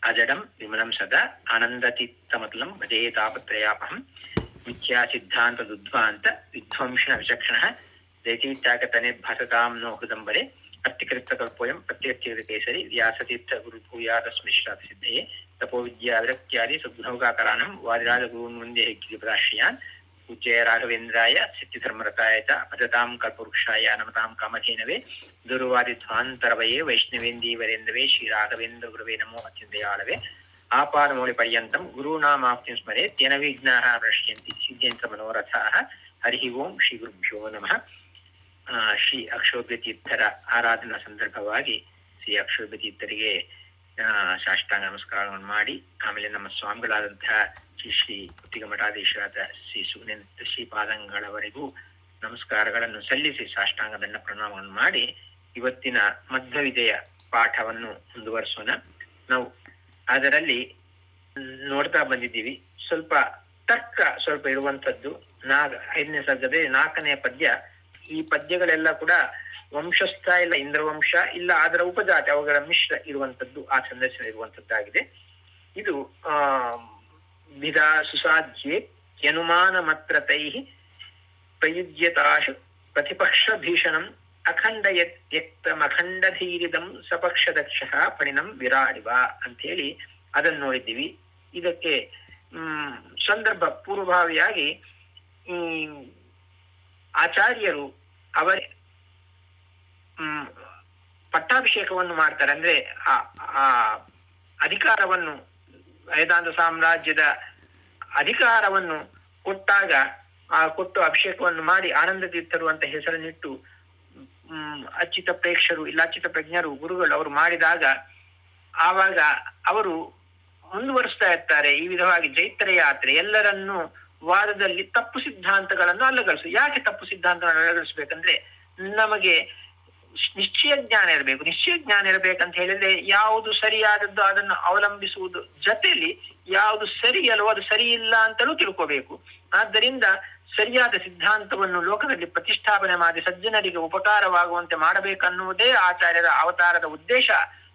ಅಜಡಂ ವಿಮಲಂ ಸದಾ ಆನಂದಚಿತ್ತಮತುಲಂ ಭಜೇ ತಾಪತ್ರಯಾಪಹಂ ಮಿಥ್ಯಾ ಸಿದ್ಧಾಂತ ದುಧ್ವಾಂತ ವಿಧ್ವಂಸನ ವಿಚಕ್ಷಣ ದೈತೀತ್ಯಾಗತನಿರ್ಭಸತಾಂ ನೋ ಹೃದಂಬರೆ ಅರ್ಥಿಕೃತಕಲ್ಪೋಯಂ ಪ್ರತ್ಯರ್ಥಿಗತ ಕೇಸರಿ ವ್ಯಾಸತೀರ್ಥ ಗುರು ಭೂಯಾದಸ್ಮಿಶ್ರಾತ ಸಿದ್ಧಯೇ ತಪೋ ವಿದ್ಯಾ ವಿರಕ್ತ್ಯಾದಿ ಸದ್ಗುಣೌಕಾಕರಾಣಂ ವಾದಿರಾಜ ಗುರುನ್ ವಂದೇ ಗಿರಿಪದಾಶ್ರಯಾನ್ ಪೂಜ್ಯ ರಾಘವೇಂದ್ರಾಯ ಸಿದ್ಧಿಧರ್ಮರತಾಯ ಚ ಭಜತಾಂ ಕಲ್ಪವೃಕ್ಷಾಯ ನಮತಾಂ ಕಾಮಧೇನವೇ ದುರ್ವಾದಿಧ್ವಾಂತರವಯೇ ವೈಷ್ಣವೇಂದೀವರೇಂದವೇ ಶ್ರೀರಾಘವೇಂದ್ರ ಗುರುವೇ ನಮೋ ಅತ್ಯಂತಯಾಳವೇ ಆಪಾದಮೌಳಿ ಪರ್ಯಂತಂ ಗುರುನಾಮಾಪ್ತಿಂ ಸ್ಮರೆ ತೇನ ವಿಘ್ನಾಃ ಪ್ರಶ್ಯಂತಿ ಸಿದ್ಧ್ಯಂತ ಮನೋರಥಾಃ ಹರಿ ಓಂ ಶ್ರೀ ಗುರುಭ್ಯೋ ನಮಃ ಆ, ಶ್ರೀ ಅಕ್ಷೋಭ್ಯ ತೀರ್ಥರ ಆರಾಧನಾ ಸಂದರ್ಭವಾಗಿ ಶ್ರೀ ಅಕ್ಷೋಭ್ಯ ತೀರ್ಥರಿಗೆ ಆ, ಸಾಷ್ಟಾಂಗ ನಮಸ್ಕಾರವನ್ನು ಮಾಡಿ ಆಮೇಲೆ ನಮ್ಮ ಸ್ವಾಮಿಗಳಾದಂತಹ ಶ್ರೀ ಶ್ರೀ ಕುತ್ತಿಗ ಮಠಾಧೀಶರಾದ ಶ್ರೀ ಸುನೇಂದ್ರ ಶ್ರೀಪಾದಂಗಳವರೆಗೂ ನಮಸ್ಕಾರಗಳನ್ನು ಸಲ್ಲಿಸಿ ಸಾಷ್ಟಾಂಗ ದಂಡ ಪ್ರಣಾಮವನ್ನು ಮಾಡಿ ಇವತ್ತಿನ ಮಧ್ವವಿದೆಯ ಪಾಠವನ್ನು ಮುಂದುವರಿಸೋಣ ನಾವು ಅದರಲ್ಲಿ ನೋಡ್ತಾ ಬಂದಿದ್ದೀವಿ ಸ್ವಲ್ಪ ತರ್ಕ ಸ್ವಲ್ಪ ಇರುವಂತದ್ದು ನಾಗ ಐದನೇ ಸರ್ಗದ ನಾಲ್ಕನೇ ಪದ್ಯ ಈ ಪದ್ಯಗಳೆಲ್ಲ ಕೂಡ ವಂಶಸ್ಥ ಇಲ್ಲ ಇಂದ್ರವಂಶ ಇಲ್ಲ ಅದರ ಉಪಜಾತಿ ಅವುಗಳ ಮಿಶ್ರ ಇರುವಂತದ್ದು ಆ ಸಂದರ್ಶನ ಇರುವಂತದ್ದಾಗಿದೆ ಇದು ಆ ವಿಧಾ ಸುಸಾಧ್ಯ ಯನುಮಾನ ಮತ್ರ ತೈ ಪ್ರಯುಜ್ಯತಾಶು ಪ್ರತಿಪಕ್ಷ ಭೀಷಣಂ ಅಖಂಡ ವ್ಯಕ್ತಮಖಂಡಧೀರಿದಂ ಸಪಕ್ಷ ದಕ್ಷ ಪಣಿನಂ ವಿರಾಡಿವ ಅಂತ ಹೇಳಿ ಅದನ್ನು ನೋಡಿದ್ದೀವಿ ಇದಕ್ಕೆ ಹ್ಮ್ ಸಂದರ್ಭ ಪೂರ್ವಭಾವಿಯಾಗಿ ಈ ಆಚಾರ್ಯರು ಅವರ ಹ್ಮ್ ಪಟ್ಟಾಭಿಷೇಕವನ್ನು ಮಾಡ್ತಾರೆ ಅಂದ್ರೆ ಆ ಆ ಅಧಿಕಾರವನ್ನು ವೇದಾಂತ ಸಾಮ್ರಾಜ್ಯದ ಅಧಿಕಾರವನ್ನು ಕೊಟ್ಟಾಗ ಆ ಕೊಟ್ಟು ಅಭಿಷೇಕವನ್ನು ಮಾಡಿ ಆನಂದ ತೀರ್ಥರು ಅಂತ ಹೆಸರನ್ನಿಟ್ಟು ಹ್ಮ್ ಅಚ್ಯುತ ಪ್ರೇಕ್ಷರು ಇಲ್ಲ ಅಚ್ಯುತ ಪ್ರಜ್ಞರು ಗುರುಗಳು ಅವರು ಮಾಡಿದಾಗ ಆವಾಗ ಅವರು ಮುಂದುವರಿಸ್ತಾ ಇರ್ತಾರೆ ಈ ವಿಧವಾಗಿ ಜೈತ್ರ ಯಾತ್ರೆ ಎಲ್ಲರನ್ನು ವಾದದಲ್ಲಿ ತಪ್ಪು ಸಿದ್ಧಾಂತಗಳನ್ನು ಅಲ್ಲಗಳಿಸು ಯಾಕೆ ತಪ್ಪು ಸಿದ್ಧಾಂತಗಳನ್ನು ಅಲ್ಲಗಳಿಸ್ಬೇಕಂದ್ರೆ ನಮಗೆ ನಿಶ್ಚಯ ಜ್ಞಾನ ಇರಬೇಕು ನಿಶ್ಚಯ ಜ್ಞಾನ ಇರಬೇಕಂತ ಹೇಳಿದ್ರೆ ಯಾವುದು ಸರಿಯಾದದ್ದು ಅದನ್ನು ಅವಲಂಬಿಸುವುದು ಜೊತೆಲಿ ಯಾವುದು ಸರಿ ಅಲ್ವೋ ಅದು ಸರಿ ಇಲ್ಲ ಅಂತಲೂ ತಿಳ್ಕೋಬೇಕು ಆದ್ದರಿಂದ ಸರಿಯಾದ ಸಿದ್ಧಾಂತವನ್ನು ಲೋಕದಲ್ಲಿ ಪ್ರತಿಷ್ಠಾಪನೆ ಮಾಡಿ ಸಜ್ಜನರಿಗೆ ಉಪಕಾರವಾಗುವಂತೆ ಮಾಡಬೇಕನ್ನುವುದೇ ಆಚಾರ್ಯರ ಅವತಾರದ ಉದ್ದೇಶ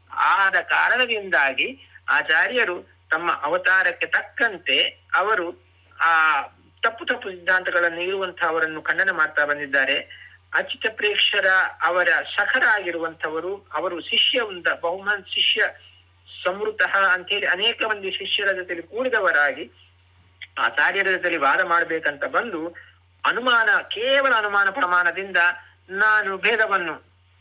ಆದ ಕಾರಣದಿಂದಾಗಿ ಆಚಾರ್ಯರು ತಮ್ಮ ಅವತಾರಕ್ಕೆ ತಕ್ಕಂತೆ ಅವರು ಆ ತಪ್ಪು ತಪ್ಪು ಸಿದ್ಧಾಂತಗಳನ್ನು ಇರುವಂತಹ ಅವರನ್ನು ಖಂಡನೆ ಮಾಡ್ತಾ ಬಂದಿದ್ದಾರೆ ಅಚ್ಯುತ ಪ್ರೇಕ್ಷರ ಅವರ ಸಖರಾಗಿರುವಂತವರು ಅವರು ಶಿಷ್ಯ ಉಂಟ ಬಹುಮನ್ ಶಿಷ್ಯ ಸಮೃತ ಅಂತ ಹೇಳಿ ಅನೇಕ ಮಂದಿ ಶಿಷ್ಯರ ಜೊತೆಲಿ ಕೂಡಿದವರಾಗಿ ಆಚಾರ್ಯರ ಜೊತೆಲಿ ವಾದ ಮಾಡ್ಬೇಕಂತ ಬಂದು ಅನುಮಾನ ಕೇವಲ ಅನುಮಾನ ಪ್ರಮಾಣದಿಂದ ನಾನು ಭೇದವನ್ನು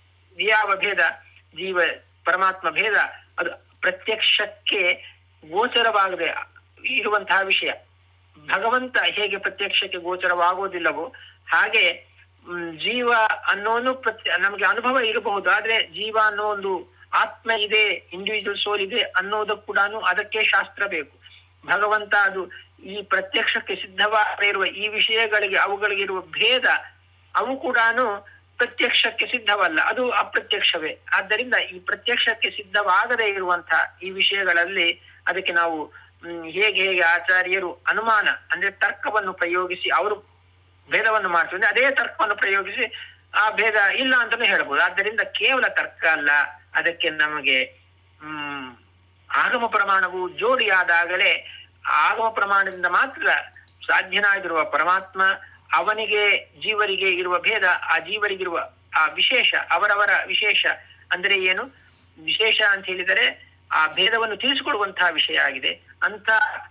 ಯಾವ ಭೇದ ಜೀವ ಪರಮಾತ್ಮ ಭೇದ ಅದು ಪ್ರತ್ಯಕ್ಷಕ್ಕೆ ಗೋಚರವಾಗದೆ ಇರುವಂತಹ ವಿಷಯ ಭಗವಂತ ಹೇಗೆ ಪ್ರತ್ಯಕ್ಷಕ್ಕೆ ಗೋಚರವಾಗುವುದಿಲ್ಲವೋ ಹಾಗೆ ಮ್, ಜೀವ ಅನ್ನೋನು ಪ್ರತ್ಯ ನಮಗೆ ಅನುಭವ ಇರಬಹುದು ಆದ್ರೆ ಜೀವ ಅನ್ನೋ ಒಂದು ಆತ್ಮ ಇದೆ ಇಂಡಿವಿಜುವಲ್ ಸೋಲ್ ಇದೆ ಅನ್ನೋದಕ್ಕೂ ಕೂಡ ಅದಕ್ಕೆ ಶಾಸ್ತ್ರ ಬೇಕು ಭಗವಂತ ಅದು ಈ ಪ್ರತ್ಯಕ್ಷಕ್ಕೆ ಸಿದ್ಧವಾಗದೇ ಇರುವ ಈ ವಿಷಯಗಳಿಗೆ ಅವುಗಳಿಗಿರುವ ಭೇದ ಅವು ಕೂಡ ಪ್ರತ್ಯಕ್ಷಕ್ಕೆ ಸಿದ್ಧವಲ್ಲ ಅದು ಅಪ್ರತ್ಯಕ್ಷವೇ ಆದ್ದರಿಂದ ಈ ಪ್ರತ್ಯಕ್ಷಕ್ಕೆ ಸಿದ್ಧವಾಗದೇ ಇರುವಂತಹ ಈ ವಿಷಯಗಳಲ್ಲಿ ಅದಕ್ಕೆ ನಾವು ಹ್ಮ್, ಹೇಗೆ ಹೇಗೆ ಆಚಾರ್ಯರು ಅನುಮಾನ ಅಂದ್ರೆ ತರ್ಕವನ್ನು ಪ್ರಯೋಗಿಸಿ ಅವರು ಭೇದವನ್ನು ಮಾಡ್ತಾರೆ ಅದೇ ತರ್ಕವನ್ನು ಪ್ರಯೋಗಿಸಿ ಆ ಭೇದ ಇಲ್ಲ ಅಂತಾನು ಹೇಳ್ಬೋದು ಆದ್ದರಿಂದ ಕೇವಲ ತರ್ಕ ಅಲ್ಲ ಅದಕ್ಕೆ ನಮಗೆ ಹ್ಮ್ ಆಗಮ ಪ್ರಮಾಣವು ಜೋಡಿಯಾದಾಗಲೇ ಆಗಮ ಪ್ರಮಾಣದಿಂದ ಮಾತ್ರ ಸಾಧ್ಯನಾಗಿರುವ ಪರಮಾತ್ಮ ಅವನಿಗೆ ಜೀವರಿಗೆ ಇರುವ ಭೇದ ಆ ಜೀವರಿಗಿರುವ ಆ ವಿಶೇಷ ಅವರವರ ವಿಶೇಷ ಅಂದ್ರೆ ಏನು ವಿಶೇಷ ಅಂತ ಹೇಳಿದರೆ ಆ ಭೇದವನ್ನು ತಿಳಿಸಿಕೊಡುವಂತಹ ವಿಷಯ ಆಗಿದೆ ಅಂತ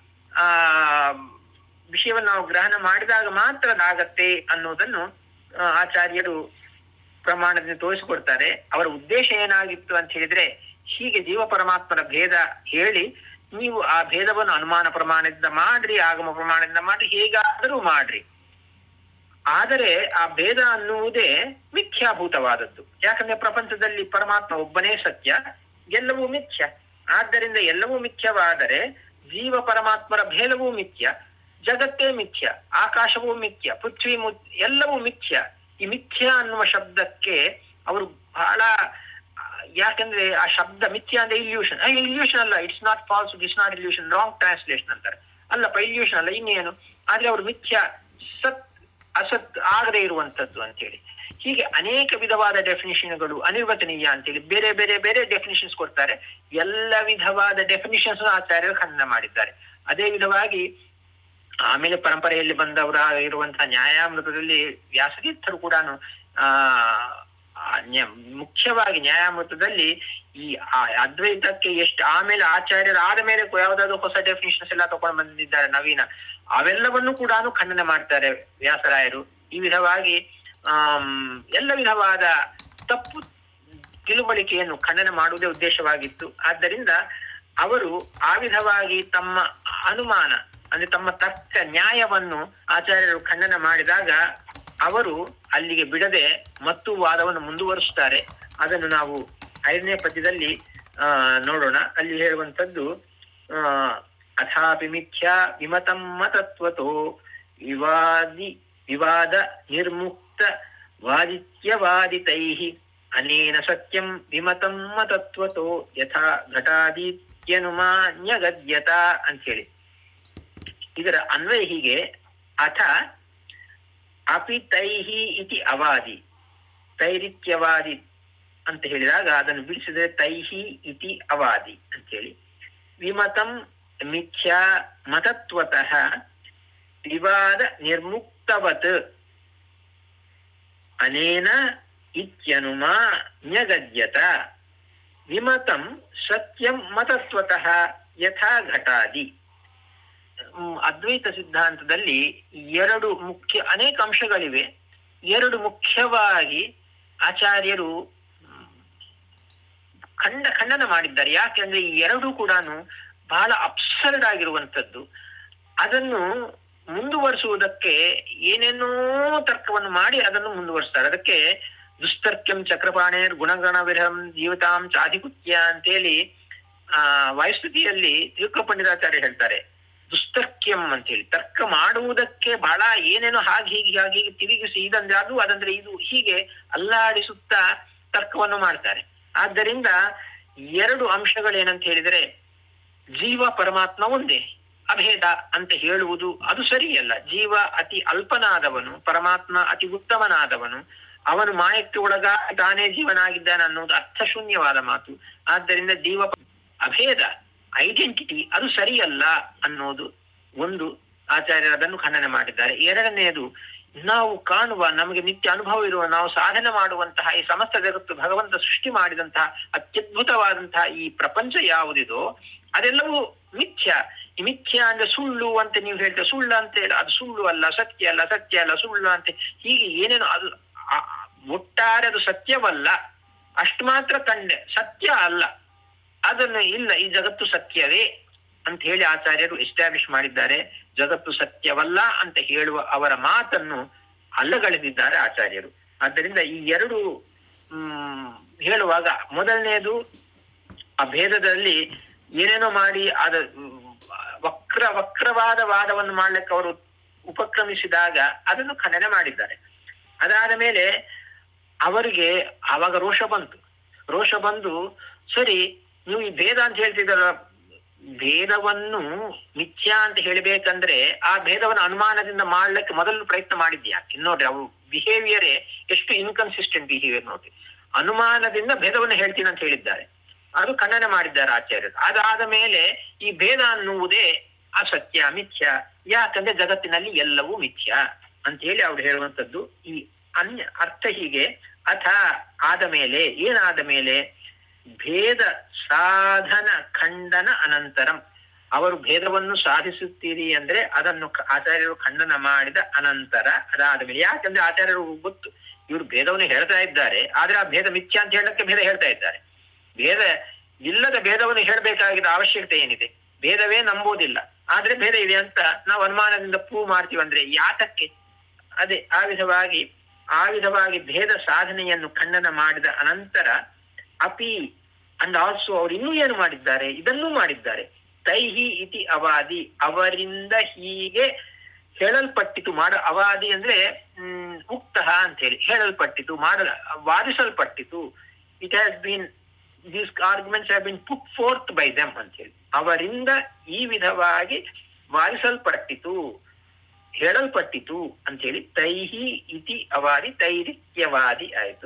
ಆ ವಿಷಯವನ್ನು ನಾವು ಗ್ರಹಣ ಮಾಡಿದಾಗ ಮಾತ್ರ ಅದಾಗತ್ತೆ ಅನ್ನೋದನ್ನು ಆ, ಆಚಾರ್ಯರು ಪ್ರಮಾಣದಿಂದ ತೋರಿಸಿಕೊಡ್ತಾರೆ ಅವರ ಉದ್ದೇಶ ಏನಾಗಿತ್ತು ಅಂತ ಹೇಳಿದ್ರೆ ಹೀಗೆ ಜೀವ ಪರಮಾತ್ಮನ ಭೇದ ಹೇಳಿ ನೀವು ಆ ಭೇದವನ್ನು ಅನುಮಾನ ಪ್ರಮಾಣದಿಂದ ಮಾಡ್ರಿ ಆಗಮ ಪ್ರಮಾಣದಿಂದ ಮಾಡ್ರಿ ಹೇಗಾದರೂ ಮಾಡ್ರಿ ಆದರೆ ಆ ಭೇದ ಅನ್ನುವುದೇ ಮಿಥ್ಯಾಭೂತವಾದದ್ದು ಯಾಕಂದ್ರೆ ಪ್ರಪಂಚದಲ್ಲಿ ಪರಮಾತ್ಮ ಒಬ್ಬನೇ ಸತ್ಯ ಎಲ್ಲವೂ ಮಿಥ್ಯ ಆದ್ದರಿಂದ ಎಲ್ಲವೂ ಮಿಥ್ಯವಾದರೆ ಜೀವ ಪರಮಾತ್ಮರ ಭೇದವೂ ಮಿಥ್ಯ ಜಗತ್ತೇ ಮಿಥ್ಯ ಆಕಾಶವೂ ಮಿಥ್ಯ ಪೃಥ್ವಿ ಮು- ಎಲ್ಲವೂ ಮಿಥ್ಯ ಈ ಮಿಥ್ಯ ಅನ್ನುವ ಶಬ್ದಕ್ಕೆ ಅವರು ಬಹಳ ಆ, ಯಾಕಂದ್ರೆ ಆ ಶಬ್ದ ಮಿಥ್ಯ ಅಂದ್ರೆ ಇಲ್ಯೂಷನ್ ಇಲ್ಯೂಷನ್ ಅಲ್ಲ it's not false it's not illusion wrong translation ಅಂತಾರೆ ಅಲ್ಲಪ್ಪ ಇಲ್ಯೂಷನ್ ಅಲ್ಲ ಇನ್ನೇನು ಆದ್ರೆ ಅವರು ಮಿಥ್ಯ ಸತ್ ಅಸತ್ ಆಗದೆ ಇರುವಂತದ್ದು ಅಂತೇಳಿ ಹೀಗೆ ಅನೇಕ ವಿಧವಾದ ಡೆಫಿನಿಷನ್ಗಳು ಅನಿರ್ವಚನೀಯ ಅಂತೇಳಿ ಬೇರೆ ಬೇರೆ ಬೇರೆ ಡೆಫಿನಿಷನ್ಸ್ ಕೊಡ್ತಾರೆ ಎಲ್ಲ ವಿಧವಾದ ಡೆಫಿನಿಷನ್ಸ್ ಆಚಾರ್ಯರು ಖಂಡನ ಮಾಡಿದ್ದಾರೆ ಅದೇ ವಿಧವಾಗಿ ಆಮೇಲೆ ಪರಂಪರೆಯಲ್ಲಿ ಬಂದವರ ಇರುವಂತಹ ನ್ಯಾಯಾಮೃತದಲ್ಲಿ ವ್ಯಾಸತೀರ್ಥರು ಕೂಡ ಆ ಆ ನ್ಯ- ಮುಖ್ಯವಾಗಿ ನ್ಯಾಯಾಮೃತದಲ್ಲಿ ಈ ಆ ಅದ್ವೈತಕ್ಕೆ ಎಷ್ಟು ಆಮೇಲೆ ಆಚಾರ್ಯರು ಆದ ಮೇಲೆ ಯಾವ್ದಾದ್ರು ಹೊಸ ಡೆಫಿನಿಷನ್ಸ್ ಎಲ್ಲ ತಗೊಂಡು ಬಂದಿದ್ದಾರೆ ನವೀನ ಅವೆಲ್ಲವನ್ನು ಕೂಡ ಖಂಡನೆ ಮಾಡ್ತಾರೆ ವ್ಯಾಸರಾಯರು ಈ ವಿಧವಾಗಿ ಆಮ್, ಎಲ್ಲ ವಿಧವಾದ ತಪ್ಪು ತಿಳುವಳಿಕೆಯನ್ನು ಖಂಡನೆ ಮಾಡುವುದೇ ಉದ್ದೇಶವಾಗಿತ್ತು ಆದ್ದರಿಂದ ಅವರು ಆ ವಿಧವಾಗಿ ತಮ್ಮ ಅನುಮಾನ ಅಂದ್ರೆ ತಮ್ಮ ತರ್ಕ ನ್ಯಾಯವನ್ನು ಆಚಾರ್ಯರು ಖಂಡನ ಮಾಡಿದಾಗ ಅವರು ಅಲ್ಲಿಗೆ ಬಿಡದೆ ಮತ್ತು ವಾದವನ್ನು ಮುಂದುವರಿಸುತ್ತಾರೆ ಅದನ್ನು ನಾವು ಐದನೇ ಪದ್ಯದಲ್ಲಿ ಆ ನೋಡೋಣ ಅಲ್ಲಿ ಹೇಳುವಂತದ್ದು ಆ ಅಥಾಪಿ ಮಿಥ್ಯಾ ವಿಮತಂ ಮತತ್ವತೋ ವಿವಾದಿ ವಿವಾದ ನಿರ್ಮುಕ್ತ ವಾದಿತ್ಯವಾದಿತೈ ಅನೇನ ಸತ್ಯಂ ವಿಮತಂ ಮತತ್ವತೋ ಯಥಾ ಘಟಾದಿತ್ಯನುಮಾನ್ಯಗದ್ಯತ ಅಂತೇಳಿ ಇದರ ಅನ್ವಯ ಹೀಗೆ ಅಥ ಅಪಿ ತೈಹಿ ಇತಿ ಅವಾದಿ ತೈರಿತ್ಯವಾದಿ ಅಂತ ಹೇಳಿದಾಗ ಅದನ್ನು ಬಿಡಿಸಿದ್ರೆ ತೈಹಿ ಇತಿ ಅವಾದಿ ಅಂತೇಳಿ ವಿಮತಂ ಮಿಥ್ಯಾ ಮತತ್ವತಃ ವಿವಾದ ನಿರ್ಮುಕ್ತವತ್ ಅನೇನ ಇತ್ಯನುಮಾ ನ್ಯಗದ್ಯತ ವಿಮತಂ ಸತ್ಯಂ ಮತತ್ವತಃ ಯಥಾ ಘಟಾದಿ ಹ್ಮ್, ಅದ್ವೈತ ಸಿದ್ಧಾಂತದಲ್ಲಿ ಎರಡು ಮುಖ್ಯ ಅನೇಕ ಅಂಶಗಳಿವೆ ಎರಡು ಮುಖ್ಯವಾಗಿ ಆಚಾರ್ಯರು ಹ್ಮ್, ಖಂಡ ಖಂಡನ ಮಾಡಿದ್ದಾರೆ ಯಾಕೆಂದ್ರೆ ಈ ಎರಡು ಕೂಡ ಬಹಳ ಅಪ್ಸರ್ಡ್ ಆಗಿರುವಂತದ್ದು ಅದನ್ನು ಮುಂದುವರಿಸುವುದಕ್ಕೆ ಏನೇನೋ ತರ್ಕವನ್ನು ಮಾಡಿ ಅದನ್ನು ಮುಂದುವರಿಸ್ತಾರೆ ಅದಕ್ಕೆ ದುಸ್ತರ್ಕ್ಯಂ ಚಕ್ರಪಾಣೇರ್ ಗುಣಗಣ ವಿರಹಂ ಜೀವಿತಾಂ ಚಾಧಿಕುತ್ಯ ಅಂತೇಳಿ ಆ ವಾಯುಸ್ತುತಿಯಲ್ಲಿ ತಿರುಕ ಪಂಡಿತಾಚಾರ್ಯ ಹೇಳ್ತಾರೆ ದುಸ್ತರ್ಕ್ಯಂ ಅಂತೇಳಿ ತರ್ಕ ಮಾಡುವುದಕ್ಕೆ ಬಹಳ ಏನೇನೋ ಹಾಗೆ ಹೀಗೆ ಹಾಗೆ ಹೀಗೆ ತಿರುಗಿಸಿ ಇದಂದ್ರೆ ಅದು ಅದಂದ್ರೆ ಇದು ಹೀಗೆ ಅಲ್ಲಾಡಿಸುತ್ತಾ ತರ್ಕವನ್ನು ಮಾಡ್ತಾರೆ ಆದ್ದರಿಂದ ಎರಡು ಅಂಶಗಳೇನಂತ ಹೇಳಿದರೆ ಜೀವ ಪರಮಾತ್ಮ ಒಂದೇ ಅಭೇದ ಅಂತ ಹೇಳುವುದು ಅದು ಸರಿಯಲ್ಲ ಜೀವ ಅತಿ ಅಲ್ಪನಾದವನು ಪರಮಾತ್ಮ ಅತಿ ಉತ್ತಮನಾದವನು ಅವನು ಮಾಯಕ್ಕೆ ಒಳಗಾಗಿ ತಾನೇ ಜೀವನಾಗಿದ್ದಾನೆ ಅನ್ನುವುದು ಅರ್ಥಶೂನ್ಯವಾದ ಮಾತು ಆದ್ದರಿಂದ ಜೀವ ಅಭೇದ ಐಡೆಂಟಿಟಿ ಅದು ಸರಿಯಲ್ಲ ಅನ್ನೋದು ಒಂದು ಆಚಾರ್ಯರು ಅದನ್ನು ಖಂಡನೆ ಮಾಡಿದ್ದಾರೆ ಎರಡನೆಯದು ನಾವು ಕಾಣುವ ನಮಗೆ ನಿತ್ಯ ಅನುಭವ ಇರುವ ನಾವು ಸಾಧನೆ ಮಾಡುವಂತಹ ಈ ಸಮಸ್ತ ಜಗತ್ತು ಭಗವಂತ ಸೃಷ್ಟಿ ಮಾಡಿದಂತಹ ಅತ್ಯದ್ಭುತವಾದಂತಹ ಈ ಪ್ರಪಂಚ ಯಾವುದಿದೋ ಅದೆಲ್ಲವೂ ಮಿಥ್ಯ ಈ ಮಿಥ್ಯ ಅಂದ್ರೆ ಸುಳ್ಳು ಅಂತ ನೀವು ಹೇಳ್ತೀರ ಸುಳ್ಳು ಅಂತ ಹೇಳಿ ಅದು ಸುಳ್ಳು ಅಲ್ಲ ಸತ್ಯ ಅಲ್ಲ ಸತ್ಯ ಅಲ್ಲ ಸುಳ್ಳು ಅಂತ ಹೀಗೆ ಏನೇನು ಅದು ಆ- ಆ- ಒಟ್ಟಾರೆ ಅದು ಸತ್ಯವಲ್ಲ ಅಷ್ಟು ಮಾತ್ರ ಕಂಡೆ ಸತ್ಯ ಅಲ್ಲ ಅದನ್ನು ಇಲ್ಲ ಈ ಜಗತ್ತು ಸತ್ಯವೇ ಅಂತ ಹೇಳಿ ಆಚಾರ್ಯರು ಎಸ್ಟಾಬ್ಲಿಷ್ ಮಾಡಿದ್ದಾರೆ ಜಗತ್ತು ಸತ್ಯವಲ್ಲ ಅಂತ ಹೇಳುವ ಅವರ ಮಾತನ್ನು ಅಲ್ಲಗಳೆದಿದ್ದಾರೆ ಆಚಾರ್ಯರು ಆದ್ದರಿಂದ ಈ ಎರಡು ಹ್ಮ್ ಹೇಳುವಾಗ ಮೊದಲನೆಯದು ಆ ಭೇದದಲ್ಲಿ ಏನೇನೋ ಮಾಡಿ ಅದ ಹ್ಮ್, ವಕ್ರ ವಕ್ರವಾದ ವಾದವನ್ನು ಮಾಡ್ಲಿಕ್ಕೆ ಅವರು ಉಪಕ್ರಮಿಸಿದಾಗ ಅದನ್ನು ಖಂಡನೆ ಮಾಡಿದ್ದಾರೆ ಅದಾದ ಮೇಲೆ ಅವರಿಗೆ ಆವಾಗ ರೋಷ ಬಂತು ರೋಷ ಬಂದು ಸರಿ ನೀವು ಈ ಭೇದ ಅಂತ ಹೇಳ್ತಿದ್ದಾರ ಭೇದವನ್ನು ಮಿಥ್ಯಾ ಅಂತ ಹೇಳಬೇಕಂದ್ರೆ ಆ ಭೇದವನ್ನು ಅನುಮಾನದಿಂದ ಮಾಡ್ಲಿಕ್ಕೆ ಮೊದಲು ಪ್ರಯತ್ನ ಮಾಡಿದ್ಯಾ ನೋಡ್ರಿ ಅವು ಬಿಹೇವಿಯರೇ ಎಷ್ಟು ಇನ್ಕನ್ಸಿಸ್ಟೆಂಟ್ ಬಿಹೇವಿಯರ್ ನೋಡ್ರಿ ಅನುಮಾನದಿಂದ ಭೇದವನ್ನು ಹೇಳ್ತೀನಿ ಅಂತ ಹೇಳಿದ್ದಾರೆ ಅದು ಖಂಡನೆ ಮಾಡಿದ್ದಾರೆ ಆಚಾರ್ಯರು ಅದಾದ ಮೇಲೆ ಈ ಭೇದ ಅನ್ನುವುದೇ ಅಸತ್ಯ ಮಿಥ್ಯ ಯಾಕಂದ್ರೆ ಜಗತ್ತಿನಲ್ಲಿ ಎಲ್ಲವೂ ಮಿಥ್ಯ ಅಂತ ಹೇಳಿ ಅವ್ರು ಹೇಳುವಂತದ್ದು ಈ ಅನ್ಯ ಅರ್ಥ ಹೀಗೆ ಅಥ ಆದ ಮೇಲೆ ಏನಾದ ಮೇಲೆ ಭೇದ ಸಾಧನ ಖಂಡನ ಅನಂತರಂ ಅವರು ಭೇದವನ್ನು ಸಾಧಿಸುತ್ತೀರಿ ಅಂದ್ರೆ ಅದನ್ನು ಕ- ಆಚಾರ್ಯರು ಖಂಡನ ಮಾಡಿದ ಅನಂತರ ಅದಾದ ಮೇಲೆ ಯಾಕಂದ್ರೆ ಆಚಾರ್ಯರು ಗೊತ್ತು ಇವರು ಭೇದವನ್ನು ಹೇಳ್ತಾ ಇದ್ದಾರೆ ಆದ್ರೆ ಆ ಭೇದ ಮಿಥ್ಯ ಅಂತ ಹೇಳಕ್ಕೆ ಭೇದ ಹೇಳ್ತಾ ಇದ್ದಾರೆ ಭೇದ ಇಲ್ಲದ ಭೇದವನ್ನು ಹೇಳಬೇಕಾಗಿದ್ದ ಅವಶ್ಯಕತೆ ಏನಿದೆ ಭೇದವೇ ನಂಬುವುದಿಲ್ಲ ಆದ್ರೆ ಭೇದ ಇದೆ ಅಂತ ನಾವು ಅನುಮಾನದಿಂದ ಪ್ರೂವ್ ಮಾಡ್ತೀವಿ ಅಂದ್ರೆ ಯಾತಕ್ಕೆ ಅದೇ ಆ ವಿಧವಾಗಿ ಆ ವಿಧವಾಗಿ ಭೇದ ಸಾಧನೆಯನ್ನು ಖಂಡನ ಮಾಡಿದ ಅನಂತರ ಅಪಿ ಅಂಡ್ ಆಲ್ಸೋ ಅವರು ಇನ್ನೂ ಏನು ಮಾಡಿದ್ದಾರೆ ಇದನ್ನೂ ಮಾಡಿದ್ದಾರೆ ತೈಹಿ ಇತಿ ಅವಾದಿ ಅವರಿಂದ ಹೀಗೆ ಹೇಳಲ್ಪಟ್ಟಿತು ಮಾಡ ಅವಾದಿ ಅಂದ್ರೆ ಹ್ಮ್ ಉಕ್ತಃ ಅಂತ ಹೇಳಿ ಹೇಳಲ್ಪಟ್ಟಿತು ಮಾಡಲ ವಾದಿಸಲ್ಪಟ್ಟಿತು it has been these arguments have been put forth by them ಅಂತ ಹೇಳಿ ಅವರಿಂದ ಈ ವಿಧವಾಗಿ ವಾದಿಸಲ್ಪಟ್ಟಿತು ಹೇಳಲ್ಪಟ್ಟಿತು ಅಂತೇಳಿ ತೈಹಿ ಇತಿ ಅವಾದಿ ತೈರಿಕ್ಯವಾದಿ ಆಯಿತು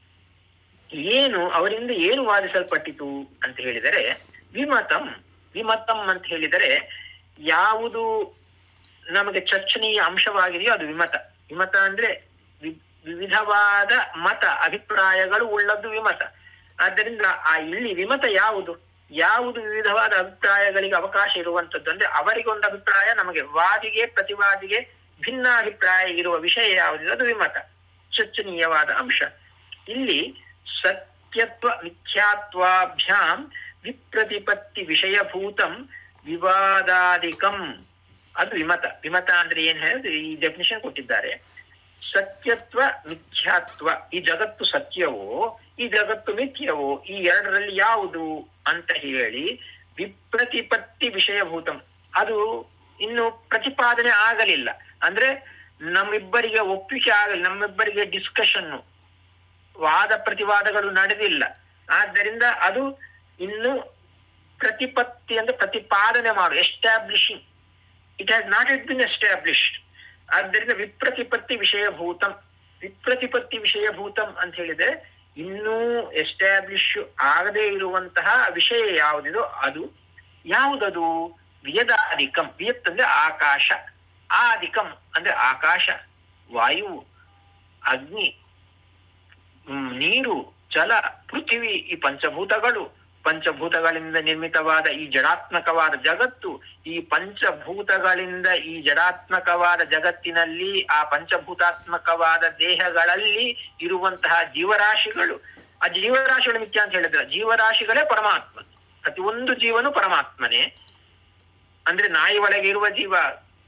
ಏನು ಅವರಿಂದ ಏನು ವಾದಿಸಲ್ಪಟ್ಟಿತು ಅಂತ ಹೇಳಿದರೆ ವಿಮತಂ ವಿಮತಂ ಅಂತ ಹೇಳಿದರೆ ಯಾವುದು ನಮಗೆ ಚರ್ಚನೀಯ ಅಂಶವಾಗಿದೆಯೋ ಅದು ವಿಮತ ವಿಮತ ಅಂದ್ರೆ ವಿ- ವಿವಿಧವಾದ ಮತ ಅಭಿಪ್ರಾಯಗಳು ಉಳ್ಳದ್ದು ವಿಮತ ಆದ್ದರಿಂದ ಆ ಇಲ್ಲಿ ವಿಮತ ಯಾವುದು ಯಾವುದು ವಿವಿಧವಾದ ಅಭಿಪ್ರಾಯಗಳಿಗೆ ಅವಕಾಶ ಇರುವಂತದ್ದು ಅಂದ್ರೆ ಅವರಿಗೊಂದು ಅಭಿಪ್ರಾಯ ನಮಗೆ ವಾದಿಗೆ ಪ್ರತಿವಾದಿಗೆ ಭಿನ್ನ ಅಭಿಪ್ರಾಯ ಇರುವ ವಿಷಯ ಯಾವುದಿದೆ ಅದು ವಿಮತ ಚರ್ಚನೀಯವಾದ ಅಂಶ ಇಲ್ಲಿ ಸತ್ಯತ್ವ ಮಿಥ್ಯಾತ್ವಾಭ್ಯಾಂ ವಿಪ್ರತಿಪತ್ತಿ ವಿಷಯಭೂತಂ ವಿವಾದಾದಿಕಂ ಅದು ವಿಮತ ವಿಮತ ಅಂದ್ರೆ ಏನ್ ಹೇಳಿದ್ರೆ ಈ ಡೆಫಿನಿಷನ್ ಕೊಟ್ಟಿದ್ದಾರೆ ಸತ್ಯತ್ವ ಮಿಥ್ಯಾತ್ವ ಈ ಜಗತ್ತು ಸತ್ಯವೋ ಈ ಜಗತ್ತು ಮಿಥ್ಯವೋ ಈ ಎರಡರಲ್ಲಿ ಯಾವುದು ಅಂತ ಹೇಳಿ ವಿಪ್ರತಿಪತ್ತಿ ವಿಷಯಭೂತಂ ಅದು ಇನ್ನು ಪ್ರತಿಪಾದನೆ ಆಗಲಿಲ್ಲ ಅಂದ್ರೆ ನಮ್ಮಿಬ್ಬರಿಗೆ ಒಪ್ಪಿಗೆ ಆಗಲಿ ನಮ್ಮಿಬ್ಬರಿಗೆ ಡಿಸ್ಕಷನ್ ವಾದ ಪ್ರತಿವಾದಗಳು ನಡೆದಿಲ್ಲ ಆದ್ದರಿಂದ ಅದು ಇನ್ನು ಪ್ರತಿಪತ್ತಿ ಅಂದ್ರೆ ಪ್ರತಿಪಾದನೆ ಮಾಡು establishing it has not it been established ಆದ್ದರಿಂದ ವಿಪ್ರತಿಪತ್ತಿ ವಿಷಯಭೂತಂ ವಿಪ್ರತಿಪತ್ತಿ ವಿಷಯಭೂತಂ ಅಂತ ಹೇಳಿದ್ರೆ ಇನ್ನೂ ಎಸ್ಟಾಬ್ಲಿಷ್ ಆಗದೇ ಇರುವಂತಹ ವಿಷಯ ಯಾವುದಿದೋ ಅದು ಯಾವುದದು ವಿಯದಾದಿಕಂ ವಿಯತ್ ಅಂದ್ರೆ ಆಕಾಶ ಆದಿಕಂ ಅಂದ್ರೆ ಆಕಾಶ ವಾಯು ಅಗ್ನಿ ಹ್ಮ್, ನೀರು ಜಲ ಪೃಥಿವಿ ಈ ಪಂಚಭೂತಗಳು ಪಂಚಭೂತಗಳಿಂದ ನಿರ್ಮಿತವಾದ ಈ ಜಡಾತ್ಮಕವಾದ ಜಗತ್ತು ಈ ಪಂಚಭೂತಗಳಿಂದ ಈ ಜಡಾತ್ಮಕವಾದ ಜಗತ್ತಿನಲ್ಲಿ ಆ ಪಂಚಭೂತಾತ್ಮಕವಾದ ದೇಹಗಳಲ್ಲಿ ಇರುವಂತಹ ಜೀವರಾಶಿಗಳು ಆ ಜೀವರಾಶಿಗಳು ಮಿಥ್ಯ ಅಂತ ಹೇಳಿದ್ರೆ ಜೀವರಾಶಿಗಳೇ ಪರಮಾತ್ಮ ಪ್ರತಿಯೊಂದು ಜೀವನು ಪರಮಾತ್ಮನೇ ಅಂದ್ರೆ ನಾಯಿ ಒಳಗೆ ಇರುವ ಜೀವ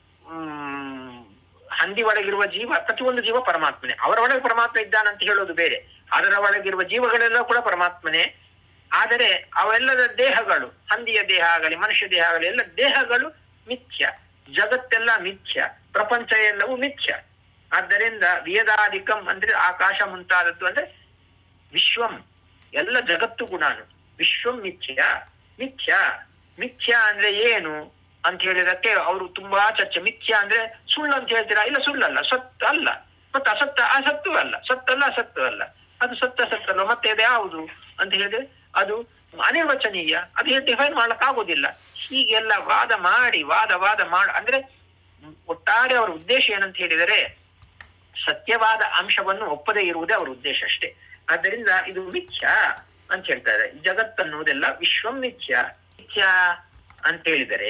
ಹ್ಮ್ ಹಂದಿ ಒಳಗಿರುವ ಜೀವ ಪ್ರತಿಯೊಂದು ಜೀವ ಪರಮಾತ್ಮನೇ ಅವರ ಒಳಗೆ ಪರಮಾತ್ಮ ಇದ್ದಾನಂತ ಹೇಳೋದು ಬೇರೆ ಅದರ ಒಳಗಿರುವ ಜೀವಗಳೆಲ್ಲ ಕೂಡ ಪರಮಾತ್ಮನೇ ಆದರೆ ಅವೆಲ್ಲದ ದೇಹಗಳು ಹಂದಿಯ ದೇಹ ಆಗಲಿ ಮನುಷ್ಯ ದೇಹ ಆಗಲಿ ಎಲ್ಲ ದೇಹಗಳು ಮಿಥ್ಯ ಜಗತ್ತೆಲ್ಲ ಮಿಥ್ಯ ಪ್ರಪಂಚ ಎಲ್ಲವೂ ಮಿಥ್ಯ ಆದ್ದರಿಂದ ವಿಯದಾದಿಕಂ ಅಂದ್ರೆ ಆಕಾಶ ಮುಂತಾದದ್ದು ಅಂದ್ರೆ ವಿಶ್ವಂ ಎಲ್ಲ ಜಗತ್ತು ಗುಣಾನು ವಿಶ್ವಂ ಮಿಥ್ಯ ಮಿಥ್ಯ ಮಿಥ್ಯ ಅಂದ್ರೆ ಏನು ಅಂತ ಹೇಳಿದಕ್ಕೆ ಅವರು ತುಂಬಾ ಚರ್ಚೆ ಮಿಥ್ಯ ಅಂದ್ರೆ ಸುಳ್ಳು ಅಂತ ಹೇಳ್ತೀರಾ ಇಲ್ಲ ಸುಳ್ಳಲ್ಲ ಸತ್ತು ಅಲ್ಲ ಮತ್ತೆ ಅಸತ್ತ ಅಸತ್ತು ಅಲ್ಲ ಸತ್ತಲ್ಲ ಅಸತ್ತು ಅಲ್ಲ ಅದು ಸತ್ತ ಸತ್ತಲ್ಲ ಮತ್ತೆ ಅದು ಯಾವುದು ಅಂತ ಹೇಳಿದ್ರೆ ಅದು ಅನಿರ್ವಚನೀಯ ಅದು ಡಿಫೈನ್ ಮಾಡ್ಲಿಕ್ಕೆ ಆಗೋದಿಲ್ಲ ಹೀಗೆಲ್ಲ ವಾದ ಮಾಡಿ ವಾದ ವಾದ ಮಾಡ ಅಂದ್ರೆ ಒಟ್ಟಾರೆ ಅವರ ಉದ್ದೇಶ ಏನಂತ ಹೇಳಿದರೆ ಸತ್ಯವಾದ ಅಂಶವನ್ನು ಒಪ್ಪದೇ ಇರುವುದೇ ಅವರ ಉದ್ದೇಶ ಅಷ್ಟೇ ಆದ್ದರಿಂದ ಇದು ಮಿಥ್ಯ ಅಂತ ಹೇಳ್ತಾರೆ ಜಗತ್ತನ್ನುವುದೆಲ್ಲ ವಿಶ್ವಂ ಮಿಥ್ಯ ಮಿಥ್ಯ ಅಂತ ಹೇಳಿದರೆ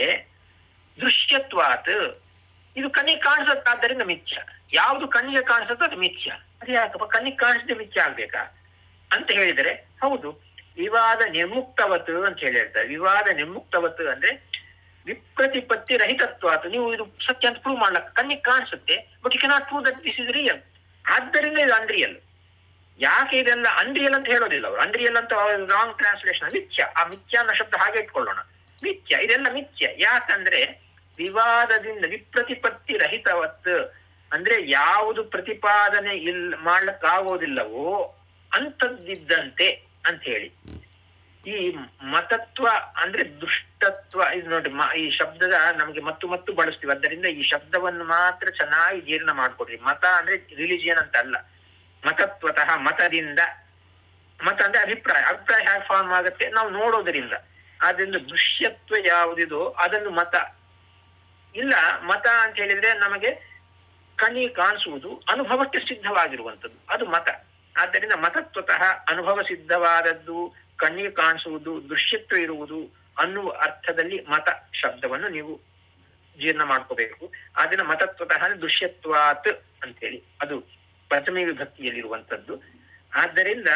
ದೃಶ್ಯತ್ವಾತ್ ಇದು ಕಣ್ಣಿಗೆ ಕಾಣಿಸುತ್ತಾದ್ದರಿಂದ ಮಿಥ್ಯ ಯಾವುದು ಕಣ್ಣಿಗೆ ಕಾಣಿಸುತ್ತೋ ಅದು ಮಿಥ್ಯ ಅದು ಯಾಕಪ್ಪ ಕಣ್ಣಿಗೆ ಕಾಣಿಸದೆ ಮಿಥ್ಯ ಆಗ್ಬೇಕಾ ಅಂತ ಹೇಳಿದರೆ ಹೌದು ವಿವಾದ ನಿರ್ಮುಕ್ತವತ್ ಅಂತ ಹೇಳಿ ಹೇಳ್ತಾರೆ ವಿವಾದ ನಿರ್ಮುಕ್ತವತ್ ಅಂದ್ರೆ ವಿಪ್ರತಿಪತ್ತಿ ರಹಿತತ್ವಾತ್ ನೀವು ಇದು ಸತ್ಯ ಅಂತ ಪ್ರೂವ್ ಮಾಡ್ಲಕ್ಕ ಕಣ್ಣಿಗೆ ಕಾಣಿಸುತ್ತೆ but you cannot prove that this is real ಆದ್ದರಿಂದ ಇದು ಅನ್ರಿಯಲ್ ಯಾಕೆ ಇದೆಲ್ಲ ಅನ್ರಿಯಲ್ ಅಂತ ಹೇಳೋದಿಲ್ಲ ಅವರು ಅನ್ರಿಯಲ್ ಅಂತ ರಾಂಗ್ ಟ್ರಾನ್ಸ್ಲೇಷನ್ ಮಿಥ್ಯ ಆ ಮಿಥ್ಯ ಅನ್ನೋ ಶಬ್ದ ಹಾಗೆ ಇಟ್ಕೊಳ್ಳೋಣ ಮಿಥ್ಯ ಇದೆಲ್ಲ ಮಿಥ್ಯ ಯಾಕಂದ್ರೆ ವಿವಾದದಿಂದ ವಿಪ್ರತಿಪತ್ತಿ ರಹಿತವತ್ ಅಂದ್ರೆ ಯಾವುದು ಪ್ರತಿಪಾದನೆ ಇಲ್ ಮಾಡ್ಲಕ್ಕಾಗೋದಿಲ್ಲವೋ ಅಂತದ್ದಿದ್ದಂತೆ ಅಂತ ಹೇಳಿ ಈ ಮತತ್ವ ಅಂದ್ರೆ ದುಷ್ಟತ್ವ ಇದು ನೋಡಿ ಮ- ಈ ಶಬ್ದದ ನಮಗೆ ಮತ್ತು ಮತ್ತು ಬಳಸ್ತೀವಿ ಆದ್ದರಿಂದ ಈ ಶಬ್ದವನ್ನು ಮಾತ್ರ ಚೆನ್ನಾಗಿ ಜೀರ್ಣ ಮಾಡ್ಕೊಡ್ರಿ ಮತ ಅಂದ್ರೆ ರಿಲಿಜಿಯನ್ ಅಂತ ಅಲ್ಲ ಮತತ್ವತಃ ಮತದಿಂದ ಮತ ಅಂದ್ರೆ ಅಭಿಪ್ರಾಯ ಅಭಿಪ್ರಾಯ ಹೇಗೆ ಫಾರ್ಮ್ ಆಗುತ್ತೆ ನಾವು ನೋಡೋದರಿಂದ ಆದ್ರಿಂದ ದೃಶ್ಯತ್ವ ಯಾವುದಿದೋ ಅದನ್ನು ಮತ ಇಲ್ಲ ಮತ ಅಂತ ಹೇಳಿದ್ರೆ ನಮಗೆ ಕಣ್ಣಿಗೆ ಕಾಣಿಸುವುದು ಅನುಭವಕ್ಕೆ ಸಿದ್ಧವಾಗಿರುವಂತದ್ದು ಅದು ಮತ ಆದ್ದರಿಂದ ಮತತ್ವತಃ ಅನುಭವ ಸಿದ್ಧವಾದದ್ದು ಕಣ್ಣಿಗೆ ಕಾಣಿಸುವುದು ದೃಶ್ಯತ್ವ ಇರುವುದು ಅನ್ನುವ ಅರ್ಥದಲ್ಲಿ ಮತ ಶಬ್ದವನ್ನು ನೀವು ಜೀರ್ಣ ಮಾಡ್ಕೋಬೇಕು ಅದನ್ನ ಮತತ್ವತಃ ಅಂದ್ರೆ ದೃಶ್ಯತ್ವಾತ್ ಅಂತೇಳಿ ಅದು ಪ್ರಥಮ ವಿಭಕ್ತಿಯಲ್ಲಿರುವಂತದ್ದು ಆದ್ದರಿಂದ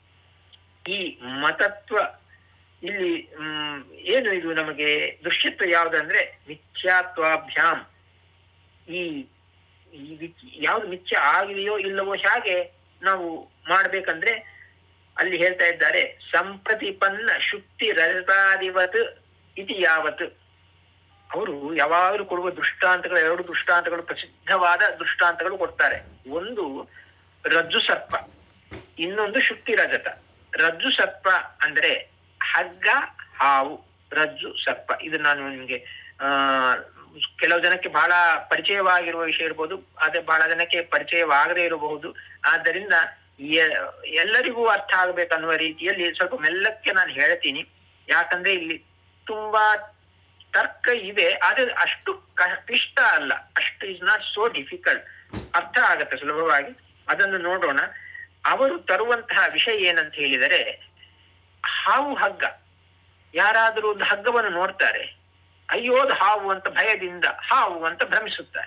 ಈ ಮತತ್ವ ಇಲ್ಲಿ ಹ್ಮ್ ಏನು ಇದು ನಮಗೆ ದೃಶ್ಯತ್ವ ಯಾವುದಂದ್ರೆ ಮಿಥ್ಯಾತ್ವಾಭ್ಯಾಂ ಈ ಈ ವಿಚ್- ಯಾವ್ದು ಮಿಥ್ಯ ಆಗಿದೆಯೋ ಇಲ್ಲವೋ ಹೇಗೆ ನಾವು ಮಾಡ್ಬೇಕಂದ್ರೆ ಅಲ್ಲಿ ಹೇಳ್ತಾ ಇದ್ದಾರೆ ಸಂಪ್ರತಿಪನ್ನ ಶುಕ್ತಿ ರಜತಾದಿವತ್ ಇತಿ ಯಾವತ್ ಅವರು ಯಾವಾಗಲೂ ಕೊಡುವ ದೃಷ್ಟಾಂತಗಳು ಎರಡು ದೃಷ್ಟಾಂತಗಳು ಪ್ರಸಿದ್ಧವಾದ ದೃಷ್ಟಾಂತಗಳು ಕೊಡ್ತಾರೆ ಒಂದು ರಜ್ಜು ಸರ್ಪ ಇನ್ನೊಂದು ಶುಕ್ತಿ ರಜತ ರಜ್ಜು ಸರ್ಪ ಅಂದ್ರೆ ಹಗ್ಗ ಹಾವು ರಜ್ಜು ಸರ್ಪ ಇದು ನಾನು ನಿಮ್ಗೆ ಆ ಕೆಲವು ಜನಕ್ಕೆ ಬಹಳ ಪರಿಚಯವಾಗಿರುವ ವಿಷಯ ಇರಬಹುದು ಅದೇ ಬಹಳ ಜನಕ್ಕೆ ಪರಿಚಯವಾಗದೇ ಇರಬಹುದು ಆದ್ದರಿಂದ ಎ- ಎಲ್ಲರಿಗೂ ಅರ್ಥ ಆಗ್ಬೇಕನ್ನುವ ರೀತಿಯಲ್ಲಿ ಸ್ವಲ್ಪ ಮೆಲ್ಲಕ್ಕೆ ನಾನು ಹೇಳ್ತೀನಿ ಯಾಕಂದ್ರೆ ಇಲ್ಲಿ ತುಂಬಾ ತರ್ಕ ಇದೆ ಆದ್ರೆ ಅಷ್ಟು ಕ- ಕ್ಲಿಷ್ಟ ಅಲ್ಲ ಅಷ್ಟು ಇಸ್ ನಾಟ್ ಸೋ ಡಿಫಿಕಲ್ಟ್ ಅರ್ಥ ಆಗತ್ತೆ ಸುಲಭವಾಗಿ ಅದನ್ನು ನೋಡೋಣ ಅವರು ತರುವಂತಹ ವಿಷಯ ಏನಂತ ಹೇಳಿದರೆ ಹಾವು ಹಗ್ಗ ಯಾರಾದರೂ ಒಂದು ಹಗ್ಗವನ್ನು ನೋಡ್ತಾರೆ ಅಯ್ಯೋದು ಹಾವು ಅಂತ ಭಯದಿಂದ ಹಾವು ಅಂತ ಭ್ರಮಿಸುತ್ತಾರೆ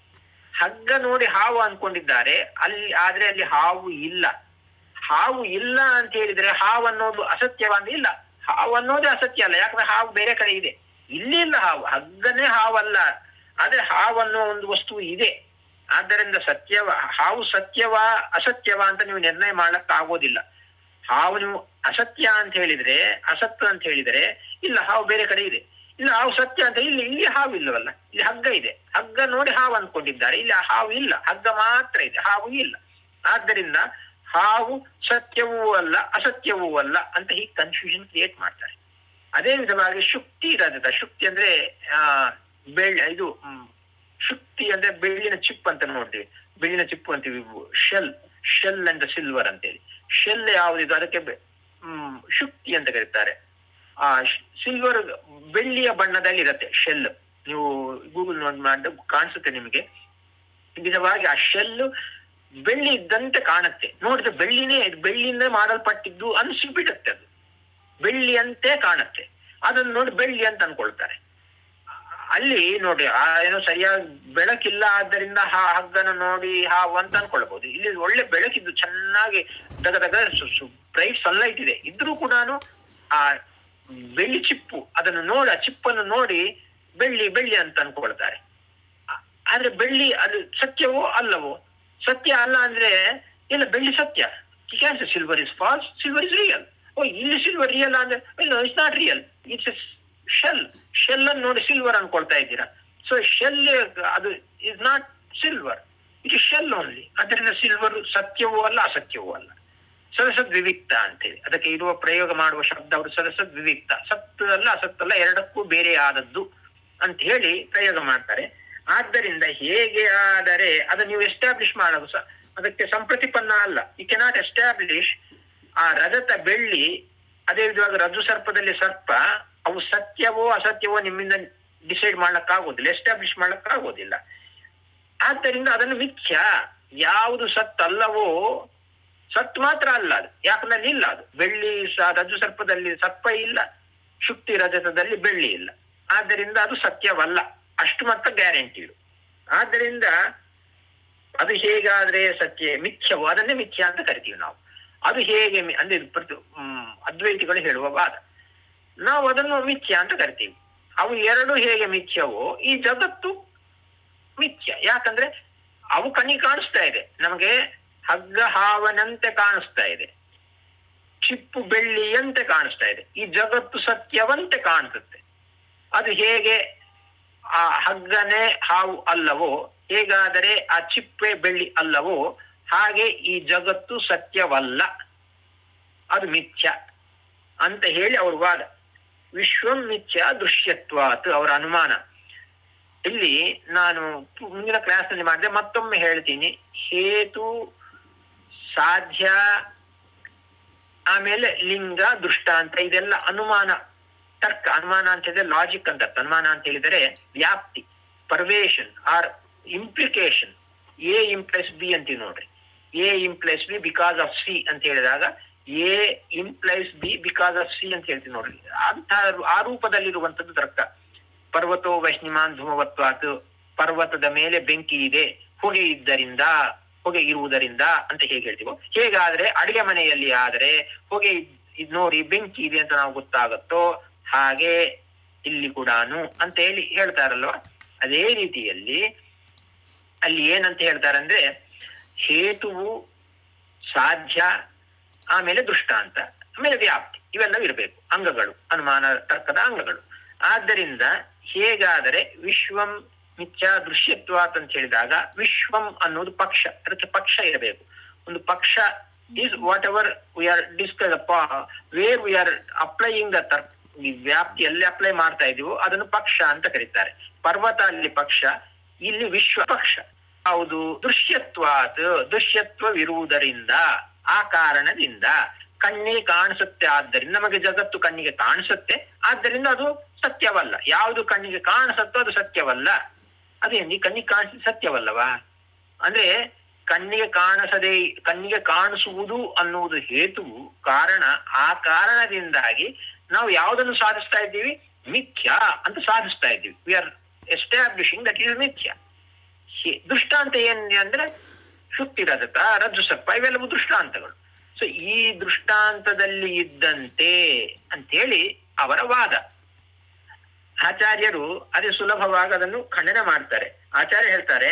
ಹಗ್ಗ ನೋಡಿ ಹಾವು ಅನ್ಕೊಂಡಿದ್ದಾರೆ ಅಲ್ಲಿ ಆದ್ರೆ ಅಲ್ಲಿ ಹಾವು ಇಲ್ಲ ಹಾವು ಇಲ್ಲ ಅಂತ ಹೇಳಿದ್ರೆ ಹಾವು ಅನ್ನೋದು ಅಸತ್ಯವ ಅಂದ್ರೆ ಇಲ್ಲ ಹಾವು ಅನ್ನೋದೇ ಅಸತ್ಯ ಅಲ್ಲ ಯಾಕಂದ್ರೆ ಹಾವು ಬೇರೆ ಕಡೆ ಇದೆ ಇಲ್ಲಿ ಇಲ್ಲ ಹಾವು ಹಗ್ಗನೇ ಹಾವಲ್ಲ ಆದ್ರೆ ಹಾವು ಅನ್ನೋ ಒಂದು ವಸ್ತು ಇದೆ ಆದ್ದರಿಂದ ಸತ್ಯವ ಹಾವು ಸತ್ಯವ ಅಸತ್ಯವ ಅಂತ ನೀವು ನಿರ್ಣಯ ಮಾಡಕ್ ಆಗೋದಿಲ್ಲ ಹಾವು ನೀವು ಅಸತ್ಯ ಅಂತ ಹೇಳಿದ್ರೆ ಅಸತ್ತು ಅಂತ ಹೇಳಿದ್ರೆ ಇಲ್ಲ ಹಾವು ಬೇರೆ ಕಡೆ ಇದೆ ಇಲ್ಲ ಹಾವು ಸತ್ಯ ಅಂತ ಇಲ್ಲಿ ಇಲ್ಲಿ ಹಾವು ಇಲ್ಲವಲ್ಲ ಇಲ್ಲಿ ಹಗ್ಗ ಇದೆ ಹಗ್ಗ ನೋಡಿ ಹಾವು ಅನ್ಕೊಂಡಿದ್ದಾರೆ ಇಲ್ಲಿ ಆ ಹಾವು ಇಲ್ಲ ಹಗ್ಗ ಮಾತ್ರ ಇದೆ ಹಾವು ಇಲ್ಲ ಆದ್ದರಿಂದ ಹಾವು ಸತ್ಯವೂ ಅಲ್ಲ ಅಸತ್ಯವೂ ಅಲ್ಲ ಅಂತ ಹೀಗೆ ಕನ್ಫ್ಯೂಷನ್ ಕ್ರಿಯೇಟ್ ಮಾಡ್ತಾರೆ ಅದೇ ವಿಧವಾಗಿ ಶುಕ್ತಿ ರಜತ ಶುಕ್ತಿ ಅಂದ್ರೆ ಆ ಬೆಳ್ಳಿ ಇದು ಮ್, ಶುಕ್ತಿ ಅಂದ್ರೆ ಬೆಳ್ಳಿನ ಚಿಪ್ ಅಂತ ನೋಡ್ತೀವಿ ಬೆಳ್ಳಿನ ಚಿಪ್ಪು ಅಂತೀವಿ ಶೆಲ್ ಶೆಲ್ ಅಂಡ್ ಸಿಲ್ವರ್ ಅಂತೇಳಿ ಶೆಲ್ ಯಾವುದಿದು ಅದಕ್ಕೆ ಬೆ- ಮ್, ಶುಕ್ತಿ ಅಂತ ಕರೀತಾರೆ ಆ ಸಿಲ್ವರ್ ಬೆಳ್ಳಿಯ ಬಣ್ಣದಲ್ಲಿ ಇರುತ್ತೆ ಶೆಲ್ ನೀವು ಗೂಗಲ್ ನೋಡಿ ಮಾಡಿದ್ರೆ ಕಾಣಿಸುತ್ತೆ ನಿಮಗೆ ವಿಧವಾಗಿ ಆ ಶೆಲ್ ಬೆಳ್ಳಿ ಇದ್ದಂತೆ ಕಾಣುತ್ತೆ ನೋಡಿದ್ರೆ ಬೆಳ್ಳಿನೇ ಇದು ಬೆಳ್ಳಿಯಿಂದ ಮಾಡಲ್ಪಟ್ಟಿದ್ದು ಅನಿಸ್ಬಿಡುತ್ತೆ ಅದು ಬೆಳ್ಳಿಯಂತೆ ಕಾಣುತ್ತೆ ಅದನ್ನು ನೋಡಿ ಬೆಳ್ಳಿ ಅಂತ ಅನ್ಕೊಳ್ತಾರೆ ಅಲ್ಲಿ ನೋಡಿ ಆ ಏನೋ ಸರಿಯಾಗಿ ಬೆಳಕಿಲ್ಲ ಆದ್ದರಿಂದ ಹಾ ಹಗ್ಗನ ನೋಡಿ ಹಾವು ಅಂತ ಅನ್ಕೊಳ್ಬಹುದು ಇಲ್ಲಿ ಒಳ್ಳೆ ಬೆಳಕಿದ್ದು ಚೆನ್ನಾಗಿ ದಗ ದಗ ಬ್ರೈಟ್ ಸನ್ಲೈಟ್ ಇದೆ ಇದ್ರೂ ಕೂಡ ಆ ಬೆಳ್ಳಿ ಚಿಪ್ಪು ಅದನ್ನು ನೋಡಿ ಆ ಚಿಪ್ಪನ್ನು ನೋಡಿ ಬೆಳ್ಳಿ ಬೆಳ್ಳಿ ಅಂತ ಅನ್ಕೊಳ್ತಾರೆ ಆ- ಆದ್ರೆ ಬೆಳ್ಳಿ ಅದು ಸತ್ಯವೋ ಅಲ್ಲವೋ ಸತ್ಯ ಅಲ್ಲ ಅಂದ್ರೆ ಇಲ್ಲ ಬೆಳ್ಳಿ ಸತ್ಯ ಕ್ಯಾನ್ಸ್ silver is false silver is real ಓ ಇಲ್ಲಿ ಸಿಲ್ವರ್ ರಿಯಲ್ ಅಂದ್ರೆ ಇಲ್ಲ it's not real it's shell shell ಅನ್ನು ನೋಡಿ ಸಿಲ್ವರ್ ಅನ್ಕೊಳ್ತಾ ಇದ್ದೀರಾ ಸೊ ಶೆಲ್ ಅದು is not silver it is shell only ಅದರಿಂದ ಸಿಲ್ವರ್ ಸತ್ಯವೂ ಅಲ್ಲ ಅಸತ್ಯವೂ ಅಲ್ಲ ಸದಸದ್ ವಿವಿಕ್ತ ಅಂತೇಳಿ ಅದಕ್ಕೆ ಇರುವ ಪ್ರಯೋಗ ಮಾಡುವ ಶಬ್ದ ಅವರು ಸದಸದ್ ವಿವಿಕ್ತ ಸತ್ತು ಅಲ್ಲ ಅಸತ್ತಲ್ಲ ಎರಡಕ್ಕೂ ಬೇರೆ ಆದದ್ದು ಅಂತ ಹೇಳಿ ಪ್ರಯೋಗ ಮಾಡ್ತಾರೆ ಆದ್ದರಿಂದ ಹೇಗೆ ಆದರೆ ಅದು ನೀವು ಎಸ್ಟಾಬ್ಲಿಷ್ ಮಾಡೋದು ಸ ಅದಕ್ಕೆ ಸಂಪ್ರತಿಪನ್ನ ಅಲ್ಲ ಯು ಕೆನಾಟ್ ಎಸ್ಟಾಬ್ಲಿಷ್ ಆ ರಜತ ಬೆಳ್ಳಿ ಅದೇ ವಿಧವಾಗಿ ರಜು ಸರ್ಪದಲ್ಲಿ ಸರ್ಪ ಅವು ಸತ್ಯವೋ ಅಸತ್ಯವೋ ನಿಮ್ಮಿಂದ ಡಿಸೈಡ್ ಮಾಡಕ್ಕಾಗೋದಿಲ್ಲ ಎಸ್ಟಾಬ್ಲಿಷ್ ಮಾಡಕ್ಕಾಗೋದಿಲ್ಲ ಆದ್ದರಿಂದ ಅದನ್ನು ಮಿಥ್ಯ ಯಾವುದು ಸತ್ತಲ್ಲವೋ ಸತ್ ಮಾತ್ರ ಅಲ್ಲ ಅದು ಯಾಕಂದ್ರೆ ಅಲ್ಲಿ ಇಲ್ಲ ಅದು ಬೆಳ್ಳಿ ಸ- ರಜ್ಜು ಸರ್ಪದಲ್ಲಿ ಸರ್ಪ ಇಲ್ಲ ಶುಕ್ತಿ ರಜತದಲ್ಲಿ ಬೆಳ್ಳಿ ಇಲ್ಲ ಆದ್ದರಿಂದ ಅದು ಸತ್ಯವಲ್ಲ ಅಷ್ಟು ಮಾತ್ರ ಗ್ಯಾರಂಟಿ ಇದು ಆದ್ದರಿಂದ ಅದು ಹೇಗಾದ್ರೆ ಸತ್ಯ ಮಿಥ್ಯವೋ ಅದನ್ನೇ ಮಿಥ್ಯ ಅಂತ ಕರಿತೀವಿ ನಾವು ಅದು ಹೇಗೆ ಮಿ- ಅಂದ್ರೆ ಇದು ಪ್ರತಿ ಹ್ಮ್, ಅದ್ವೈತಿಗಳು ಹೇಳುವ ವಾದ ನಾವು ಅದನ್ನು ಮಿಥ್ಯ ಅಂತ ಕರಿತೀವಿ ಅವು ಎರಡು ಹೇಗೆ ಮಿಥ್ಯವೋ ಈ ಜಗತ್ತು ಮಿಥ್ಯ ಯಾಕಂದ್ರೆ ಅವು ಕಣ್ಣಿಗೆ ಕಾಣಿಸ್ತಾ ಇದೆ ನಮಗೆ ಹಗ್ಗ ಹಾವನಂತೆ ಕಾಣಿಸ್ತಾ ಇದೆ ಚಿಪ್ಪು ಬೆಳ್ಳಿಯಂತೆ ಕಾಣಿಸ್ತಾ ಇದೆ ಈ ಜಗತ್ತು ಸತ್ಯವಂತೆ ಕಾಣಿಸುತ್ತೆ ಅದು ಹೇಗೆ ಆ ಹಗ್ಗನೇ ಹಾವು ಅಲ್ಲವೋ ಹೇಗಾದರೆ ಆ ಚಿಪ್ಪೆ ಬೆಳ್ಳಿ ಅಲ್ಲವೋ ಹಾಗೆ ಈ ಜಗತ್ತು ಸತ್ಯವಲ್ಲ ಅದು ಮಿಥ್ಯ ಅಂತ ಹೇಳಿ ಅವ್ರ ವಾದ ವಿಶ್ವಂ ಮಿಥ್ಯ ದೃಶ್ಯತ್ವಾತ್ ಅವರ ಅನುಮಾನ ಇಲ್ಲಿ ನಾನು ಮುಂದಿನ ಕ್ಲಾಸ್ ನಲ್ಲಿ ಮಾಡಿದೆ ಮತ್ತೊಮ್ಮೆ ಹೇಳ್ತೀನಿ ಹೇತು ಸಾಧ್ಯ ಆಮೇಲೆ ಲಿಂಗ ದೃಷ್ಟಾಂತ ಇದೆಲ್ಲ ಅನುಮಾನ ತರ್ಕ ಅನುಮಾನ ಅಂತ ಹೇಳಿದ್ರೆ ಲಾಜಿಕ್ ಅಂತ ಅರ್ಥ. ಅನುಮಾನ ಅಂತ ಹೇಳಿದರೆ ವ್ಯಾಪ್ತಿ pervasion or implication A implies B ಅಂತೀವಿ ನೋಡ್ರಿ A implies B because of C ಅಂತ ಹೇಳಿದಾಗ A implies B because of C ಅಂತ ಹೇಳ್ತೀವಿ ನೋಡ್ರಿ ಅಂತ ಆ ರೂಪದಲ್ಲಿರುವಂತದ್ದು ತರ್ಕ ಪರ್ವತೋ ವೈಷ್ಣಿಮಾನ್ ಧೂಮವತ್ವಾತ್ ಪರ್ವತದ ಮೇಲೆ ಬೆಂಕಿ ಇದೆ ಹೊಗೆ ಇದ್ದರಿಂದ ಹೊಗೆ ಇರುವುದರಿಂದ ಅಂತ ಹೇಗೆ ಹೇಳ್ತೀವೋ ಹೇಗಾದ್ರೆ ಅಡಿಗೆ ಮನೆಯಲ್ಲಿ ಆದ್ರೆ ಹೊಗೆ ಇದ್- ಇದ್ ನೋಡಿ ಬೆಂಕಿ ಇದೆ ಅಂತ ನಾವು ಗೊತ್ತಾಗತ್ತೋ ಹಾಗೆ ಇಲ್ಲಿ ಕೂಡಾನು ಅಂತ ಹೇಳಿ ಹೇಳ್ತಾರಲ್ವಾ ಅದೇ ರೀತಿಯಲ್ಲಿ ಅಲ್ಲಿ ಏನಂತ ಹೇಳ್ತಾರಂದ್ರೆ ಹೇತುವು ಸಾಧ್ಯ ಆಮೇಲೆ ದೃಷ್ಟಾಂತ ಆಮೇಲೆ ವ್ಯಾಪ್ತಿ ಇವೆಲ್ಲವೂ ಇರಬೇಕು ಅಂಗಗಳು ಅನುಮಾನ ತರ್ಕದ ಅಂಗಗಳು ಆದ್ದರಿಂದ ಹೇಗಾದರೆ ವಿಶ್ವಂ ಮಿಥ್ಯ ದೃಶ್ಯತ್ವಾತ್ ಅಂತ ಹೇಳಿದಾಗ ವಿಶ್ವಂ ಅನ್ನೋದು ಪಕ್ಷ ಅದಕ್ಕೆ ಪಕ್ಷ ಇರಬೇಕು ಒಂದು ಪಕ್ಷ is whatever we are discuss where we are applying the ತರ್ಕ್ ಈ ವ್ಯಾಪ್ತಿ ಎಲ್ಲಿ ಅಪ್ಲೈ ಮಾಡ್ತಾ ಇದೀವೋ ಅದನ್ನು ಪಕ್ಷ ಅಂತ ಕರೀತಾರೆ ಪರ್ವತ ಅಲ್ಲಿ ಪಕ್ಷ ಇಲ್ಲಿ ವಿಶ್ವ ಪಕ್ಷ ಹೌದು ದೃಶ್ಯತ್ವಾತ್ ದೃಶ್ಯತ್ವವಿರುವುದರಿಂದ ಆ ಕಾರಣದಿಂದ ಕಣ್ಣಿಗೆ ಕಾಣಿಸುತ್ತೆ ಆದ್ದರಿಂದ ನಮಗೆ ಜಗತ್ತು ಕಣ್ಣಿಗೆ ಕಾಣಿಸುತ್ತೆ ಆದ್ದರಿಂದ ಅದು ಸತ್ಯವಲ್ಲ ಯಾವುದು ಕಣ್ಣಿಗೆ ಕಾಣಿಸುತ್ತೋ ಅದು ಸತ್ಯವಲ್ಲ ಅದೇನು ಈ ಕಣ್ಣಿಗೆ ಕಾಣಿಸಿದ ಸತ್ಯವಲ್ಲವಾ ಅಂದ್ರೆ ಕಣ್ಣಿಗೆ ಕಾಣಿಸದೆ ಕಣ್ಣಿಗೆ ಕಾಣಿಸುವುದು ಅನ್ನುವುದು ಹೇತುವು ಕಾರಣ ಆ ಕಾರಣದಿಂದಾಗಿ ನಾವು ಯಾವುದನ್ನು ಸಾಧಿಸ್ತಾ ಇದ್ದೀವಿ ಮಿಥ್ಯ ಅಂತ ಸಾಧಿಸ್ತಾ ಇದ್ದೀವಿ we are establishing that is ಮಿಥ್ಯ ಹಿ- ದೃಷ್ಟಾಂತ ಏನ್ ಅಂದ್ರೆ ಶುಕ್ತಿ ರಜತ ರಜ್ಜು ಸರ್ಪ ಇವೆಲ್ಲವೂ ದೃಷ್ಟಾಂತಗಳು ಸೊ ಈ ದೃಷ್ಟಾಂತದಲ್ಲಿ ಇದ್ದಂತೆ ಅಂತೇಳಿ ಅವರ ವಾದ ಆಚಾರ್ಯರು ಅದೇ ಸುಲಭವಾಗಿ ಅದನ್ನು ಖಂಡನೆ ಮಾಡ್ತಾರೆ ಆಚಾರ್ಯ ಹೇಳ್ತಾರೆ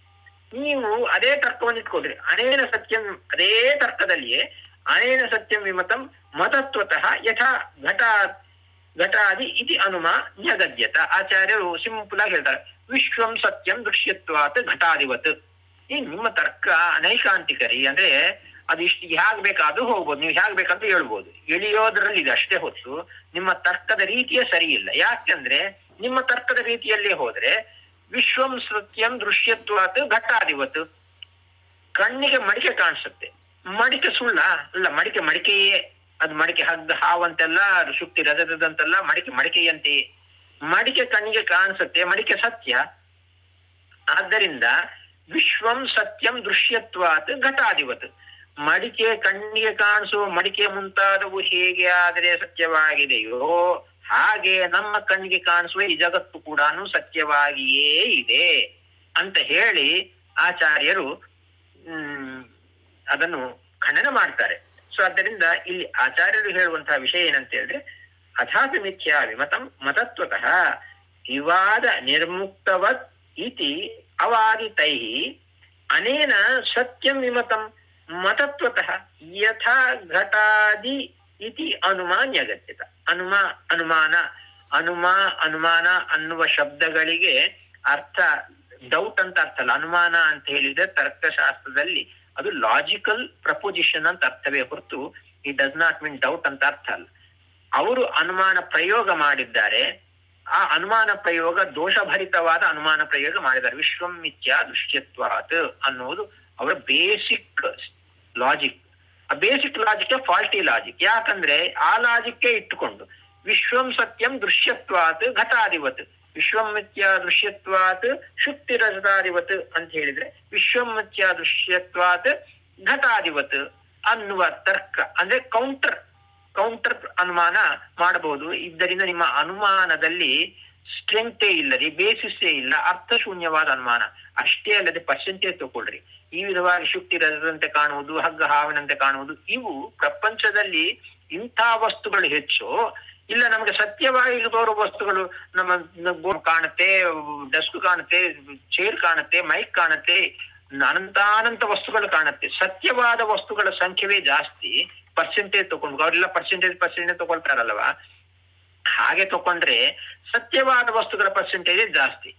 ನೀವು ಅದೇ ತರ್ಕವನ್ನು ಇಟ್ಕೊಳ್ರಿ ಅನೇನ ಸತ್ಯಂ ಅದೇ ತರ್ಕದಲ್ಲಿಯೇ ಅನೇನ ಸತ್ಯಂ ವಿಮತಂ ಮತತ್ವತಃ ಯಥಾ ಘಟ ಘಟಾದಿ ಇತಿ ಅನುಮ ನ್ಯಗದ್ಯತ ಆಚಾರ್ಯರು ಸಿಂಪಲ್ ಆಗಿ ಹೇಳ್ತಾರೆ ವಿಶ್ವಂ ಸತ್ಯಂ ದೃಶ್ಯತ್ವಾತ್ ಘಟಾದಿವತ್ ಈ ನಿಮ್ಮ ತರ್ಕ ಅನೈಕಾಂತಿಕರಿ ಅಂದ್ರೆ ಅದು ಇಷ್ಟು ಹ್ಯಾಗ್ ಬೇಕಾದ್ರೂ ಹೋಗ್ಬೋದು ನೀವು ಹ್ಯಾಗ್ ಬೇಕಂತ ಹೇಳ್ಬೋದು ಎಳಿಯೋದ್ರಲ್ಲಿ ಇದೆ ಅಷ್ಟೇ ಹೊತ್ತು ನಿಮ್ಮ ತರ್ಕದ ರೀತಿಯೇ ಸರಿ ಇಲ್ಲ ಯಾಕೆಂದ್ರೆ ನಿಮ್ಮ ತರ್ಕದ ರೀತಿಯಲ್ಲೇ ಹೋದ್ರೆ ವಿಶ್ವಂ ಸತ್ಯಂ ದೃಶ್ಯತ್ವಾತ್ ಘಟಾದಿವತ್ ಕಣ್ಣಿಗೆ ಮಡಿಕೆ ಕಾಣಿಸುತ್ತೆ ಮಡಿಕೆ ಸುಳ್ಳ ಅಲ್ಲ ಮಡಿಕೆ ಮಡಿಕೆಯೇ ಅದು ಮಡಿಕೆ ಹಗ್ಗ ಹಾವಂತೆಲ್ಲ ಅದು ಶುಕ್ತಿ ರಜತದಂತೆಲ್ಲ ಮಡಿಕೆ ಮಡಿಕೆಯಂತೆಯೇ ಮಡಿಕೆ ಕಣ್ಣಿಗೆ ಕಾಣಿಸುತ್ತೆ ಮಡಿಕೆ ಸತ್ಯ ಆದ್ದರಿಂದ ವಿಶ್ವಂ ಸತ್ಯಂ ದೃಶ್ಯತ್ವಾತ್ ಘಟಾಧಿವತ್ ಮಡಿಕೆ ಕಣ್ಣಿಗೆ ಕಾಣಿಸುವ ಮಡಿಕೆ ಮುಂತಾದವು ಹೇಗೆ ಆದರೆ ಸತ್ಯವಾಗಿದೆಯೋ ಹಾಗೆ ನಮ್ಮ ಕಣ್ಣಿಗೆ ಕಾಣಿಸುವ ಈ ಜಗತ್ತು ಕೂಡ ಸತ್ಯವಾಗಿಯೇ ಇದೆ ಅಂತ ಹೇಳಿ ಆಚಾರ್ಯರು ಹ್ಮ್ ಅದನ್ನು ಖಂಡನೆ ಮಾಡ್ತಾರೆ ಸೊ ಆದ್ದರಿಂದ ಇಲ್ಲಿ ಆಚಾರ್ಯರು ಹೇಳುವಂತಹ ವಿಷಯ ಏನಂತ ಹೇಳಿದ್ರೆ ಅಥಾಪಿ ಮಿಥ್ಯಾ ವಿಮತಂ ಮತತ್ವತಃ ವಿವಾದ ನಿರ್ಮುಕ್ತವತ್ ಇತಿ ಅವಾದಿತೈ ಅನೇನ ಸತ್ಯಂ ವಿಮತಂ ಮತತ್ವತಃ ಯಥಾ ಘಟಾದಿ ಇತಿ ಅನುಮಾನ್ಯಗತ್ಯತ ಅನುಮಾ ಅನುಮಾನ ಅನುಮಾ ಅನುಮಾನ ಅನ್ನುವ ಶಬ್ದಗಳಿಗೆ ಅರ್ಥ ಡೌಟ್ ಅಂತ ಅರ್ಥ ಅಲ್ಲ ಅನುಮಾನ ಅಂತ ಹೇಳಿದ್ರೆ ತರ್ಕಶಾಸ್ತ್ರದಲ್ಲಿ ಅದು ಲಾಜಿಕಲ್ ಪ್ರಪೋಸಿಷನ್ ಅಂತ ಅರ್ಥವೇ ಹೊರತು it does not mean doubt ಅಂತ ಅರ್ಥ ಅಲ್ಲ ಅವರು ಅನುಮಾನ ಪ್ರಯೋಗ ಮಾಡಿದ್ದಾರೆ ಆ ಅನುಮಾನ ಪ್ರಯೋಗ ದೋಷಭರಿತವಾದ ಅನುಮಾನ ಪ್ರಯೋಗ ಮಾಡಿದ್ದಾರೆ ವಿಶ್ವಂ ಮಿಥ್ಯಾ ದೃಶ್ಯತ್ವಾತ್ ಅನ್ನುವುದು ಅವರ ಬೇಸಿಕ್ ಲಾಜಿಕ್ ಆ ಬೇಸಿಕ್ ಲಾಜಿಕ್ ಫಾಲ್ಟಿ ಲಾಜಿಕ್ ಯಾಕಂದ್ರೆ ಆ ಲಾಜಿಕ್ಕೆ ಇಟ್ಟುಕೊಂಡು ವಿಶ್ವಂ ಸತ್ಯಂ ದೃಶ್ಯತ್ವಾತ್ ಘಟಾಧಿವತ್ ವಿಶ್ವಂ ಮಿಥ್ಯಾ ದೃಶ್ಯತ್ವಾತ್ ಶುಕ್ತಿ ರಜತಾಧಿವತ್ ಅಂತ ಹೇಳಿದ್ರೆ ವಿಶ್ವಂ ಮಿಥ್ಯಾ ದೃಶ್ಯತ್ವಾತ್ ಘಟಾಧಿವತ್ ಅನ್ನುವ ತರ್ಕ ಅಂದ್ರೆ ಕೌಂಟರ್ ಕೌಂಟರ್ ಅನುಮಾನ ಮಾಡಬಹುದು ಇದರಿಂದ ನಿಮ್ಮ ಅನುಮಾನದಲ್ಲಿ ಸ್ಟ್ರೆಂಗ್ತೇ ಇಲ್ಲ ರೀ ಬೇಸಿಸ್ಸೇ ಇಲ್ಲ ಅರ್ಥಶೂನ್ಯವಾದ ಅನುಮಾನ ಅಷ್ಟೇ ಅಲ್ಲದೆ ಪರ್ಸೆಂಟೇಜ್ ತಗೊಳ್ರಿ ಈ ವಿಧವಾಗಿ ಶುಕ್ತಿ ರಜದಂತೆ ಕಾಣುವುದು ಹಗ್ಗ ಹಾವಿನಂತೆ ಕಾಣುವುದು ಇವು ಪ್ರಪಂಚದಲ್ಲಿ ಇಂಥ ವಸ್ತುಗಳು ಹೆಚ್ಚು ಇಲ್ಲ ನಮಗೆ ಸತ್ಯವಾಗಿ ತೋರುವ ವಸ್ತುಗಳು ನಮ್ಮ ಬೋರ್ಡ್ ಕಾಣುತ್ತೆ ಡೆಸ್ಕ್ ಕಾಣುತ್ತೆ ಚೇರ್ ಕಾಣುತ್ತೆ ಮೈಕ್ ಕಾಣುತ್ತೆ ಅನಂತಾನಂತ ವಸ್ತುಗಳು ಕಾಣುತ್ತೆ ಸತ್ಯವಾದ ವಸ್ತುಗಳ ಸಂಖ್ಯವೇ ಜಾಸ್ತಿ ಪರ್ಸೆಂಟೇಜ್ ತಗೊಂಡು ಅವರೆಲ್ಲ ಪರ್ಸೆಂಟೇಜ್ ಪರ್ಸೆಂಟೇಜ್ ತಗೊಳ್ತಾರಲ್ವಾ ಹಾಗೆ ತಕೊಂಡ್ರೆ ಸತ್ಯವಾದ ವಸ್ತುಗಳ ಪರ್ಸೆಂಟೇಜ್ ಜಾಸ್ತಿ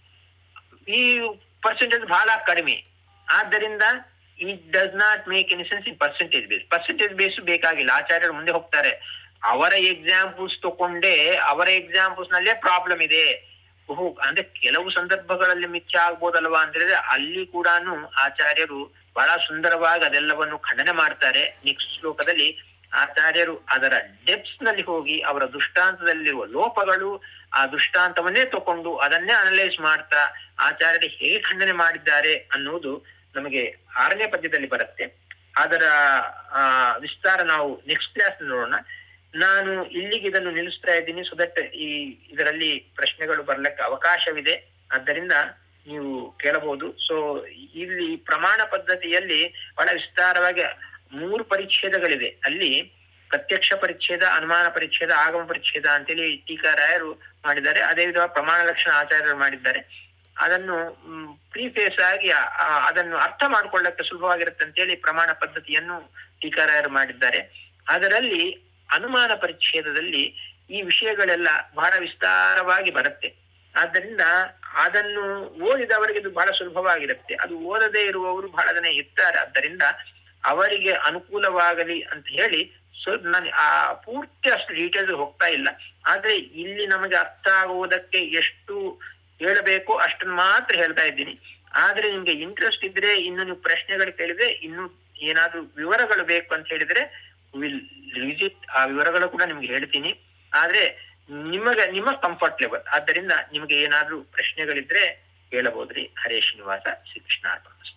ಈ ಪರ್ಸೆಂಟೇಜ್ ಬಹಳ ಕಡಿಮೆ ಆದ್ದರಿಂದ it does not make any sense in percentage base percentage base ಬೇಕಾಗಿಲ್ಲ ಆಚಾರ್ಯರು ಮುಂದೆ ಹೋಗ್ತಾರೆ ಅವರ ಎಕ್ಸಾಂಪಲ್ಸ್ ತಕೊಂಡೇ ಅವರ ಎಕ್ಸಾಂಪಲ್ಸ್ ನಲ್ಲೇ ಪ್ರಾಬ್ಲಮ್ ಇದೆ ಓಹೋ ಅಂದ್ರೆ ಕೆಲವು ಸಂದರ್ಭಗಳಲ್ಲಿ ಮಿಥ್ಯ ಆಗ್ಬೋದಲ್ವಾ ಅಂತ ಹೇಳಿದ್ರೆ ಅಲ್ಲಿ ಕೂಡ ಆಚಾರ್ಯರು ಬಹಳ ಸುಂದರವಾಗಿ ಅದೆಲ್ಲವನ್ನು ಖಂಡನೆ ಮಾಡ್ತಾರೆ ನೆಕ್ಸ್ಟ್ ಶ್ಲೋಕದಲ್ಲಿ ಆಚಾರ್ಯರು ಅದರ ಡೆಪ್ಸ್ ನಲ್ಲಿ ಹೋಗಿ ಅವರ ದೃಷ್ಟಾಂತದಲ್ಲಿರುವ ಲೋಪಗಳು ಆ ದೃಷ್ಟಾಂತವನ್ನೇ ತಕೊಂಡು ಅದನ್ನೇ ಅನಲೈಸ್ ಮಾಡ್ತಾ ಆಚಾರ್ಯರು ಹೇಗೆ ಖಂಡನೆ ಮಾಡಿದ್ದಾರೆ ಅನ್ನುವುದು ನಮಗೆ ಆರನೇ ಪದ್ಯದಲ್ಲಿ ಬರುತ್ತೆ ಅದರ ಆ ವಿಸ್ತಾರ ನಾವು ನೆಕ್ಸ್ಟ್ ಕ್ಲಾಸ್ ನೋಡೋಣ ನಾನು ಇಲ್ಲಿಗೆ ಇದನ್ನು ನಿಲ್ಲಿಸ್ತಾ ಇದ್ದೀನಿ ಸೊ ದಟ್ ಈ ಇದರಲ್ಲಿ ಪ್ರಶ್ನೆಗಳು ಬರ್ಲಿಕ್ಕೆ ಅವಕಾಶವಿದೆ ಆದ್ದರಿಂದ ನೀವು ಕೇಳಬಹುದು ಸೊ ಇಲ್ಲಿ ಪ್ರಮಾಣ ಪದ್ಧತಿಯಲ್ಲಿ ಬಹಳ ವಿಸ್ತಾರವಾಗಿ ಮೂರು ಪರಿಚ್ಛೇದಗಳಿವೆ ಅಲ್ಲಿ ಪ್ರತ್ಯಕ್ಷ ಪರಿಚ್ಛೇದ ಅನುಮಾನ ಪರಿಚ್ಛೇದ ಆಗಮ ಪರಿಚ್ಛೇದ ಅಂತೇಳಿ ಟೀಕಾರಾಯರು ಮಾಡಿದ್ದಾರೆ ಅದೇ ವಿಧವಾಗಿ ಪ್ರಮಾಣ ಲಕ್ಷಣ ಆಚಾರ್ಯರು ಮಾಡಿದ್ದಾರೆ ಅದನ್ನು ಪ್ರೀಫೇಸ್ ಆಗಿ ಆ- ಅದನ್ನು ಅರ್ಥ ಮಾಡ್ಕೊಳ್ಳಕ್ಕೆ ಸುಲಭವಾಗಿರುತ್ತೆ ಅಂತೇಳಿ ಪ್ರಮಾಣ ಪದ್ಧತಿಯನ್ನು ಟೀಕಾರಾಯರು ಮಾಡಿದ್ದಾರೆ ಅದರಲ್ಲಿ ಅನುಮಾನ ಪರಿಚ್ಛೇದದಲ್ಲಿ ಈ ವಿಷಯಗಳೆಲ್ಲ ಬಹಳ ವಿಸ್ತಾರವಾಗಿ ಬರುತ್ತೆ ಆದ್ದರಿಂದ ಅದನ್ನು ಓದಿದವರಿಗೆ ಇದು ಬಹಳ ಸುಲಭವಾಗಿರುತ್ತೆ ಅದು ಓದದೇ ಇರುವವರು ಬಹಳ ಜನ ಇರ್ತಾರೆ ಆದ್ದರಿಂದ ಅವರಿಗೆ ಅನುಕೂಲವಾಗಲಿ ಅಂತ ಹೇಳಿ ಸೊ ನಾನು ಆ ಪೂರ್ತಿ ಅಷ್ಟು ಡೀಟೇಲ್ಸ್ ಹೋಗ್ತಾ ಇಲ್ಲ ಆದ್ರೆ ಇಲ್ಲಿ ನಮಗೆ ಅರ್ಥ ಆಗುವುದಕ್ಕೆ ಎಷ್ಟು ಹೇಳಬೇಕು ಅಷ್ಟನ್ನು ಮಾತ್ರ ಹೇಳ್ತಾ ಇದ್ದೀನಿ ಆದ್ರೆ ನಿಮ್ಗೆ ಇಂಟ್ರೆಸ್ಟ್ ಇದ್ರೆ ಇನ್ನು ನೀವು ಪ್ರಶ್ನೆಗಳು ಕೇಳಿದ್ರೆ ಇನ್ನು ಏನಾದ್ರೂ ವಿವರಗಳು ಬೇಕು ಅಂತ ಹೇಳಿದ್ರೆ ವಿಲ್ ವಿಸಿಟ್ ಆ ವಿವರಗಳು ಕೂಡ ನಿಮ್ಗೆ ಹೇಳ್ತೀನಿ ಆದ್ರೆ ನಿಮಗೆ ನಿಮ್ಮ ಕಂಫರ್ಟ್ ಲೆವೆಲ್ ಆದ್ದರಿಂದ ನಿಮಗೆ ಏನಾದ್ರೂ ಪ್ರಶ್ನೆಗಳಿದ್ರೆ ಕೇಳಬಹುದ್ರಿ ಹರೇ ಶ್ರೀನಿವಾಸ ಶ್ರೀಕೃಷ್ಣ ಅರ್ಪಣಿಸ್ತು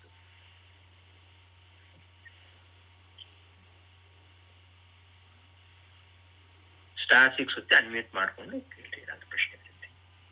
ಸ್ಟಾರ್ ಸಿಕ್ಸುತ್ತೆ ಅನ್ಮ್ಯೂಟ್ ಮಾಡ್ಕೊಂಡು ಕೇಳಿ ಏನಾದ್ರು ಪ್ರಶ್ನೆ ಇರುತ್ತೆ.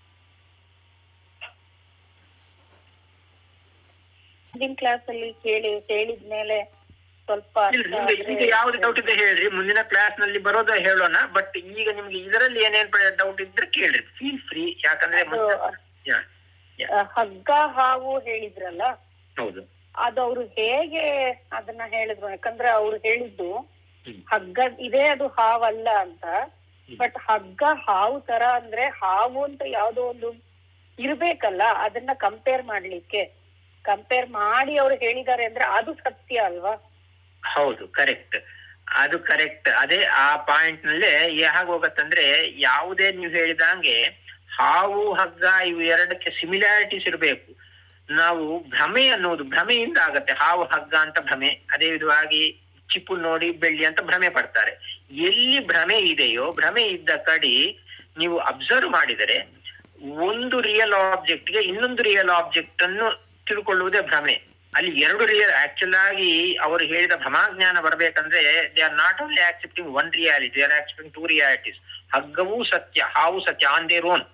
ಹಿಂದಿನ ಕ್ಲಾಸ್ ಅಲ್ಲಿ ಕೇಳಿ ಕೇಳಿದ್ಮೇಲೆ ಸ್ವಲ್ಪ ಇಲ್ಲ, ನಿಮ್ಗೆ ಈಗ ಯಾವ್ದು ಡೌಟ್ ಇದೆ ಹೇಳ್ರಿ ಮುಂದಿನ ಕ್ಲಾಸ್ ನಲ್ಲಿ ಬರೋದ ಹೇಳೋಣ ಬಟ್ ಈಗ ನಿಮ್ಗೆ ಇದರಲ್ಲಿ ಏನೇನ್ ಡೌಟ್ ಇದ್ರೆ ಕೇಳ್ರಿ ಫೀಲ್ ಫ್ರೀ ಯಾಕಂದ್ರೆ ಅದು, ಮುಂದೆ- ಯಾ- ಆ, ಹಗ್ಗ ಹಾವು ಹೇಳಿದ್ರಲ್ಲ ಹೌದು ಅದು ಅವ್ರು ಹೇಗೆ ಅದನ್ನ ಹೇಳಿದ್ರು ಯಾಕಂದ್ರೆ ಅವ್ರು ಹೇಳಿದ್ದು ಹ್ಮ್. ಹಗ್ಗ ಇದೇ ಅದು ಹಾವಲ್ಲ ಅಂತ ಬಟ್ ಹಗ್ಗ ಹಾವು ತರ ಅಂದ್ರೆ ಹಾವು ಅಂತ ಯಾವ್ದೋ ಒಂದು ಇರ್ಬೇಕಲ್ಲ ಅದನ್ನ ಕಂಪೇರ್ ಮಾಡ್ಲಿಕ್ಕೆ ಕಂಪೇರ್ ಮಾಡಿ ಅವ್ರು ಹೇಳಿದ್ದಾರೆ ಅಂದ್ರೆ ಅದು ಸತ್ಯ ಅಲ್ವಾ ಹೌದು ಕರೆಕ್ಟ್ ಅದು ಕರೆಕ್ಟ್ ಅದೇ ಆ ಪಾಯಿಂಟ್ ನಲ್ಲೇ ಹೇಗೆ ಹೋಗತ್ತಂದ್ರೆ ಯಾವುದೇ ನೀವು ಹೇಳಿದಂಗೆ ಹಾವು ಹಗ್ಗ ಇವು ಎರಡಕ್ಕೆ ಸಿಮಿಲಾರಿಟೀಸ್ ಇರಬೇಕು ನಾವು ಭ್ರಮೆ ಅನ್ನೋದು ಭ್ರಮೆಯಿಂದ ಆಗತ್ತೆ ಹಾವು ಹಗ್ಗ ಅಂತ ಭ್ರಮೆ ಅದೇ ವಿಧವಾಗಿ ಚಿಪ್ಪು ನೋಡಿ ಬೆಳ್ಳಿ ಅಂತ ಭ್ರಮೆ ಪಡ್ತಾರೆ ಎಲ್ಲಿ ಭ್ರಮೆ ಇದೆಯೋ ಭ್ರಮೆ ಇದ್ದ ಕಡೆ ನೀವು ಅಬ್ಸರ್ವ್ ಮಾಡಿದರೆ ಒಂದು ರಿಯಲ್ ಆಬ್ಜೆಕ್ಟ್ಗೆ ಇನ್ನೊಂದು ರಿಯಲ್ ಆಬ್ಜೆಕ್ಟ್ ಅನ್ನು ತಿಳ್ಕೊಳ್ಳುವುದೇ ಭ್ರಮೆ ಅಲ್ಲಿ ಎರಡು ರಿಯಲ್ ಆಕ್ಚುಲ್ ಆಗಿ ಅವರು ಹೇಳಿದ ಭ್ರಮಾಜ್ಞಾನ ಬರಬೇಕಂದ್ರೆ they are not only accepting one reality they are accepting two realities ಹಗ್ಗವೂ ಸತ್ಯ ಹಾವು ಸತ್ಯ ಆನ್ ದೇರ್ ಓನ್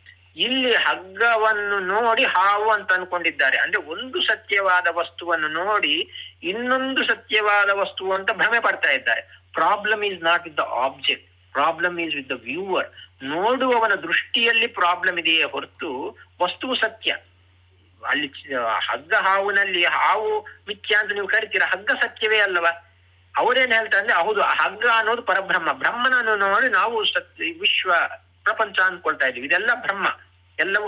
ಇಲ್ಲಿ ಹಗ್ಗವನ್ನು ನೋಡಿ ಹಾವು ಅಂತ ಅನ್ಕೊಂಡಿದ್ದಾರೆ ಅಂದ್ರೆ ಒಂದು ಸತ್ಯವಾದ ವಸ್ತುವನ್ನು ನೋಡಿ ಇನ್ನೊಂದು ಸತ್ಯವಾದ ವಸ್ತು ಅಂತ ಭ್ರಮೆ ಪಡ್ತಾ ಇದ್ದಾರೆ problem is not with the object problem is with the viewer ನೋಡುವವನ ದೃಷ್ಟಿಯಲ್ಲಿ ಪ್ರಾಬ್ಲಮ್ ಇದೆಯೇ ಹೊರತು ವಸ್ತುವು ಸತ್ಯ ಅಲ್ಲಿ ಚ- ಹಗ್ಗ ಹಾವುನಲ್ಲಿ ಹಾವು ಮಿಥ್ಯ ಅಂತ ನೀವು ಕರಿತೀರ ಹಗ್ಗ ಸತ್ಯವೇ ಅಲ್ಲವಾ ಅವರೇನ್ ಹೇಳ್ತಾರೆ ಅಂದ್ರೆ ಹೌದು ಆ ಹಗ್ಗ ಅನ್ನೋದು ಪರಬ್ರಹ್ಮ ಬ್ರಹ್ಮನನ್ನು ನೋಡಿ ನಾವು ಸತ್ಯ ವಿಶ್ವ ಪ್ರಪಂಚ ಅನ್ಕೊಳ್ತಾ ಇದೀವಿ ಇದೆಲ್ಲ ಬ್ರಹ್ಮ ಎಲ್ಲವೂ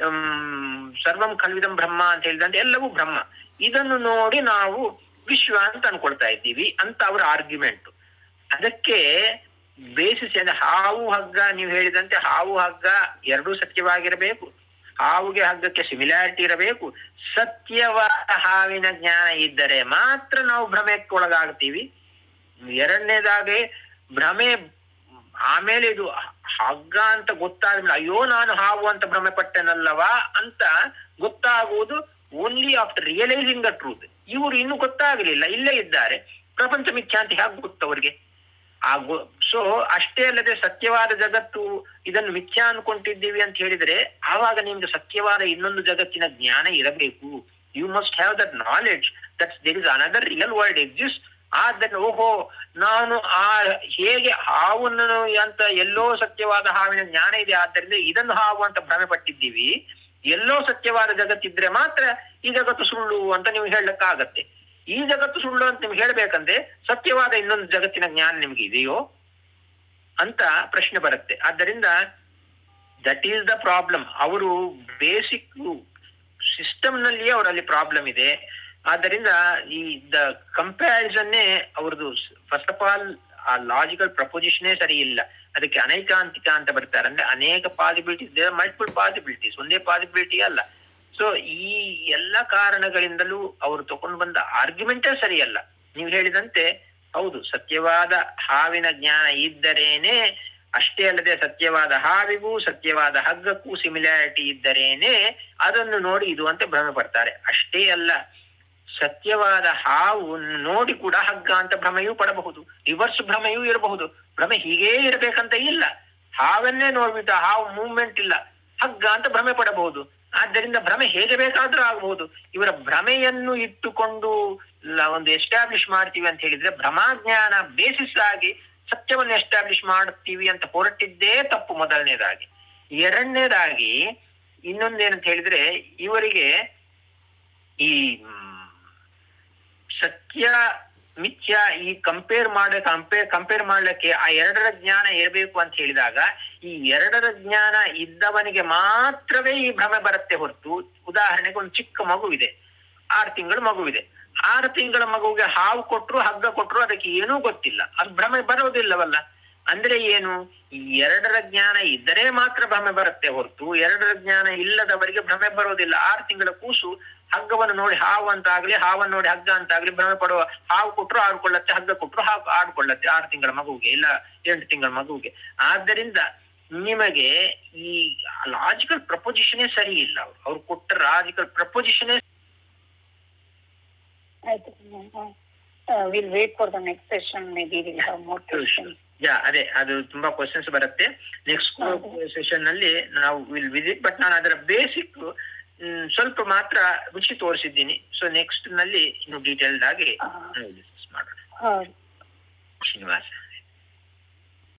ಹ್ಮ್, ಸರ್ವಂ ಕಲ್ವಿದಂ ಬ್ರಹ್ಮ ಅಂತ ಹೇಳಿದಂತೆ ಎಲ್ಲವೂ ಬ್ರಹ್ಮ ಇದನ್ನು ನೋಡಿ ನಾವು ವಿಶ್ವ ಅಂತ ಅನ್ಕೊಳ್ತಾ ಇದ್ದೀವಿ ಅಂತ ಅವರ ಆರ್ಗ್ಯುಮೆಂಟ್ ಅದಕ್ಕೆ ಬೇಸಿಸ್ ಅಂದ್ರೆ ಹಾವು ಹಗ್ಗ ನೀವು ಹೇಳಿದಂತೆ ಹಾವು ಹಗ್ಗ ಎರಡೂ ಸತ್ಯವಾಗಿರಬೇಕು ಹಾವುಗೆ ಹಗ್ಗಕ್ಕೆ ಸಿಮಿಲಾರಿಟಿ ಇರಬೇಕು ಸತ್ಯವಾದ ಹಾವಿನ ಜ್ಞಾನ ಇದ್ದರೆ ಮಾತ್ರ ನಾವು ಭ್ರಮೆಗೆ ಒಳಗಾಗ್ತೀವಿ ಎರಡನೇದಾಗಿ ಭ್ರಮೆ ಆಮೇಲೆ ಇದು ಹಗ್ಗ ಅಂತ ಗೊತ್ತಾದ್ಮೇಲೆ ಅಯ್ಯೋ ನಾನು ಹಾವು ಅಂತ ಭ್ರಮೆ ಪಟ್ಟೆನಲ್ಲವಾ ಅಂತ ಗೊತ್ತಾಗುವುದು only after realising the truth ಇವರು ಇನ್ನೂ ಗೊತ್ತಾಗಲಿಲ್ಲ ಇಲ್ಲೇ ಇದ್ದಾರೆ ಪ್ರಪಂಚ ಮಿಥ್ಯ ಅಂತ ಹೇಗೆ ಗೊತ್ತು ಅವರಿಗೆ ಆ ಸೊ ಅಷ್ಟೇ ಅಲ್ಲದೆ ಸತ್ಯವಾದ ಜಗತ್ತು ಇದನ್ನು ಮಿಥ್ಯ ಅನ್ಕೊಂಡಿದ್ದೀವಿ ಅಂತ ಹೇಳಿದ್ರೆ ಆವಾಗ ನಿಮ್ಗೆ ಸತ್ಯವಾದ ಇನ್ನೊಂದು ಜಗತ್ತಿನ ಜ್ಞಾನ ಇರಬೇಕು you must have that knowledge that there is another real world exist ಆದ್ರೆ ಓಹೋ ನಾನು ಆ ಹೇಗೆ ಹಾವನ್ನು ಅಂತ ಎಲ್ಲೋ ಸತ್ಯವಾದ ಹಾವಿನ ಜ್ಞಾನ ಇದೆ ಆದ್ದರಿಂದ ಇದನ್ನು ಹಾವು ಅಂತ ಭ್ರಮೆ ಪಟ್ಟಿದ್ದೀವಿ ಎಲ್ಲೋ ಸತ್ಯವಾದ ಜಗತ್ತಿದ್ರೆ ಮಾತ್ರ ಈ ಜಗತ್ತು ಸುಳ್ಳು ಅಂತ ನೀವು ಹೇಳಕ್ಕಾಗತ್ತೆ ಈ ಜಗತ್ತು ಸುಳ್ಳು ಅಂತ ನಿಮ್ಗೆ ಹೇಳ್ಬೇಕಂದ್ರೆ ಸತ್ಯವಾದ ಇನ್ನೊಂದು ಜಗತ್ತಿನ ಜ್ಞಾನ ನಿಮ್ಗೆ ಇದೆಯೋ ಅಂತ ಪ್ರಶ್ನೆ ಬರುತ್ತೆ ಆದ್ದರಿಂದ ದಟ್ ಈಸ್ ದ ಪ್ರಾಬ್ಲಮ್ ಅವರು ಬೇಸಿಕ್ ಸಿಸ್ಟಮ್ ನಲ್ಲಿಯೇ ಅವರಲ್ಲಿ ಪ್ರಾಬ್ಲಮ್ ಇದೆ ಆದ್ದರಿಂದ ಈ ದ ಕಂಪ್ಯಾರಿಸನ್ನೇ ಅವ್ರದ್ದು ಫಸ್ಟ್ ಆಫ್ ಆಲ್ ಆ ಲಾಜಿಕಲ್ ಪ್ರಪೋಸಿಷನೇ ಸರಿ ಇಲ್ಲ ಅದಕ್ಕೆ ಅನೈಕಾಂತಿಕ ಅಂತ ಬರ್ತಾರೆ ಅಂದ್ರೆ ಅನೇಕ ಪಾಸಿಬಿಲಿಟೀಸ್ ಮಲ್ಟಿಪಲ್ ಪಾಸಿಬಿಲಿಟೀಸ್ ಒಂದೇ ಪಾಸಿಬಿಲಿಟಿ ಅಲ್ಲ ಸೊ ಈ ಎಲ್ಲ ಕಾರಣಗಳಿಂದಲೂ ಅವರು ತಗೊಂಡು ಬಂದ ಆರ್ಗ್ಯುಮೆಂಟೇ ಸರಿಯಲ್ಲ ನೀವು ಹೇಳಿದಂತೆ ಹೌದು ಸತ್ಯವಾದ ಹಾವಿನ ಜ್ಞಾನ ಇದ್ದರೇನೆ ಅಷ್ಟೇ ಅಲ್ಲದೆ ಸತ್ಯವಾದ ಹಾವಿಗೂ ಸತ್ಯವಾದ ಹಗ್ಗಕ್ಕೂ ಸಿಮಿಲಾರಿಟಿ ಇದ್ದರೇನೆ ಅದನ್ನು ನೋಡಿ ಇದು ಅಂತ ಭ್ರಮೆ ಪಡ್ತಾರೆ ಅಷ್ಟೇ ಅಲ್ಲ ಸತ್ಯವಾದ ಹಾವು ನೋಡಿ ಕೂಡ ಹಗ್ಗ ಅಂತ ಭ್ರಮೆಯೂ ಪಡಬಹುದು ರಿವರ್ಸ್ ಭ್ರಮೆಯೂ ಇರಬಹುದು ಭ್ರಮೆ ಹೀಗೇ ಇರಬೇಕಂತ ಇಲ್ಲ ಹಾವನ್ನೇ ನೋಡ್ಬಿಟ್ಟು ಆ ಹಾವು ಮೂವ್ಮೆಂಟ್ ಇಲ್ಲ ಹಗ್ಗ ಅಂತ ಭ್ರಮೆ ಪಡಬಹುದು ಆದ್ದರಿಂದ ಭ್ರಮೆ ಹೇಗೆ ಬೇಕಾದ್ರೂ ಆಗಬಹುದು ಇವರ ಭ್ರಮೆಯನ್ನು ಇಟ್ಟುಕೊಂಡು ಲ- ಒಂದು ಎಸ್ಟಾಬ್ಲಿಷ್ ಮಾಡ್ತೀವಿ ಅಂತ ಹೇಳಿದ್ರೆ ಭ್ರಮಾಜ್ಞಾನ ಬೇಸಿಸ್ ಆಗಿ ಸತ್ಯವನ್ನು ಎಸ್ಟಾಬ್ಲಿಷ್ ಮಾಡ್ತೀವಿ ಅಂತ ಹೊರಟಿದ್ದೇ ತಪ್ಪು ಮೊದಲನೇದಾಗಿ ಎರಡನೇದಾಗಿ ಇನ್ನೊಂದೇನಂತ ಹೇಳಿದ್ರೆ ಇವರಿಗೆ ಈ ಮ್, ಸತ್ಯ ಮಿಥ್ಯ ಈ ಕಂಪೇರ್ ಮಾಡ ಕಂಪೇರ್ ಕಂಪೇರ್ ಮಾಡ್ಲಿಕ್ಕೆ ಆ ಎರಡರ ಜ್ಞಾನ ಇರಬೇಕು ಅಂತ ಹೇಳಿದಾಗ ಈ ಎರಡರ ಜ್ಞಾನ ಇದ್ದವನಿಗೆ ಮಾತ್ರವೇ ಈ ಭ್ರಮೆ ಬರುತ್ತೆ ಹೊರತು ಉದಾಹರಣೆಗೆ ಒಂದು ಚಿಕ್ಕ ಮಗುವಿದೆ ಆರು ತಿಂಗಳು ಮಗುವಿದೆ ಆರು ತಿಂಗಳ ಮಗುವಿಗೆ ಹಾವು ಕೊಟ್ರು ಹಗ್ಗ ಕೊಟ್ರು ಅದಕ್ಕೆ ಏನೂ ಗೊತ್ತಿಲ್ಲ ಅದು ಭ್ರಮೆ ಬರೋದಿಲ್ಲವಲ್ಲ ಅಂದ್ರೆ ಏನು ಈ ಎರಡರ ಜ್ಞಾನ ಇದ್ದರೆ ಮಾತ್ರ ಭ್ರಮೆ ಬರುತ್ತೆ ಹೊರತು ಎರಡರ ಜ್ಞಾನ ಇಲ್ಲದವರಿಗೆ ಭ್ರಮೆ ಬರೋದಿಲ್ಲ ಆರು ತಿಂಗಳ ಕೂಸು ಹಗ್ಗವನ್ನು ನೋಡಿ ಹಾವು ಅಂತ ಆಗ್ಲಿ ಹಾವನ್ನು ನೋಡಿ ಹಗ್ಗ ಅಂತ ಆಗ್ಲಿ ಭ್ರಮೆ ಪಡುವ ಹಾವು ಕೊಟ್ರು ಆಡ್ಕೊಳ್ಳತ್ತೆ ಹಗ್ಗ ಕೊಟ್ರು ಹಾವು ಆಡ್ಕೊಳ್ಳತ್ತೆ ಆರು ತಿಂಗಳ ಮಗುವಿಗೆ ಇಲ್ಲ ಎಂಟು ತಿಂಗಳ ಮಗುವಿಗೆ ಆದ್ದರಿಂದ ನಿಮಗೆ ಈ ಲಾಜಿಕಲ್ ಪ್ರಪೋಸಿಷನೇ ಸರಿ ಇಲ್ಲ ಅವ್ರು ಅವ್ರು ಕೊಟ್ಟ ಲಾಜಿಕಲ್ ಪ್ರಪೋಸಿಷನೇ ಆಯ್ತು will wait for the next session may be will have more question ಯಾ ಅದೇ ಅದು ತುಂಬಾ ಕ್ವಶನ್ಸ್ ಬರುತ್ತೆ ನೆಕ್ಸ್ಟ್ ಹೌದು. ಸೆಷನ್ ನಲ್ಲಿ ನಾವು ವಿಲ್ ವಿಸಿಟ್ ಬಟ್ ನಾನು ಅದರ ಬೇಸಿಕ್ ಸ್ವಲ್ಪ ಮಾತ್ರ ರುಚಿ ತೋರಿಸಿದ್ದೀನಿ ಸೊ ನೆಕ್ಸ್ಟ್ ನಲ್ಲಿ ಇನ್ನು ಡೀಟೇಲ್ಡ್ ಆಗಿ ನಾವು discuss ಮಾಡೋಣ ಹೌದು ಶ್ರೀನಿವಾಸ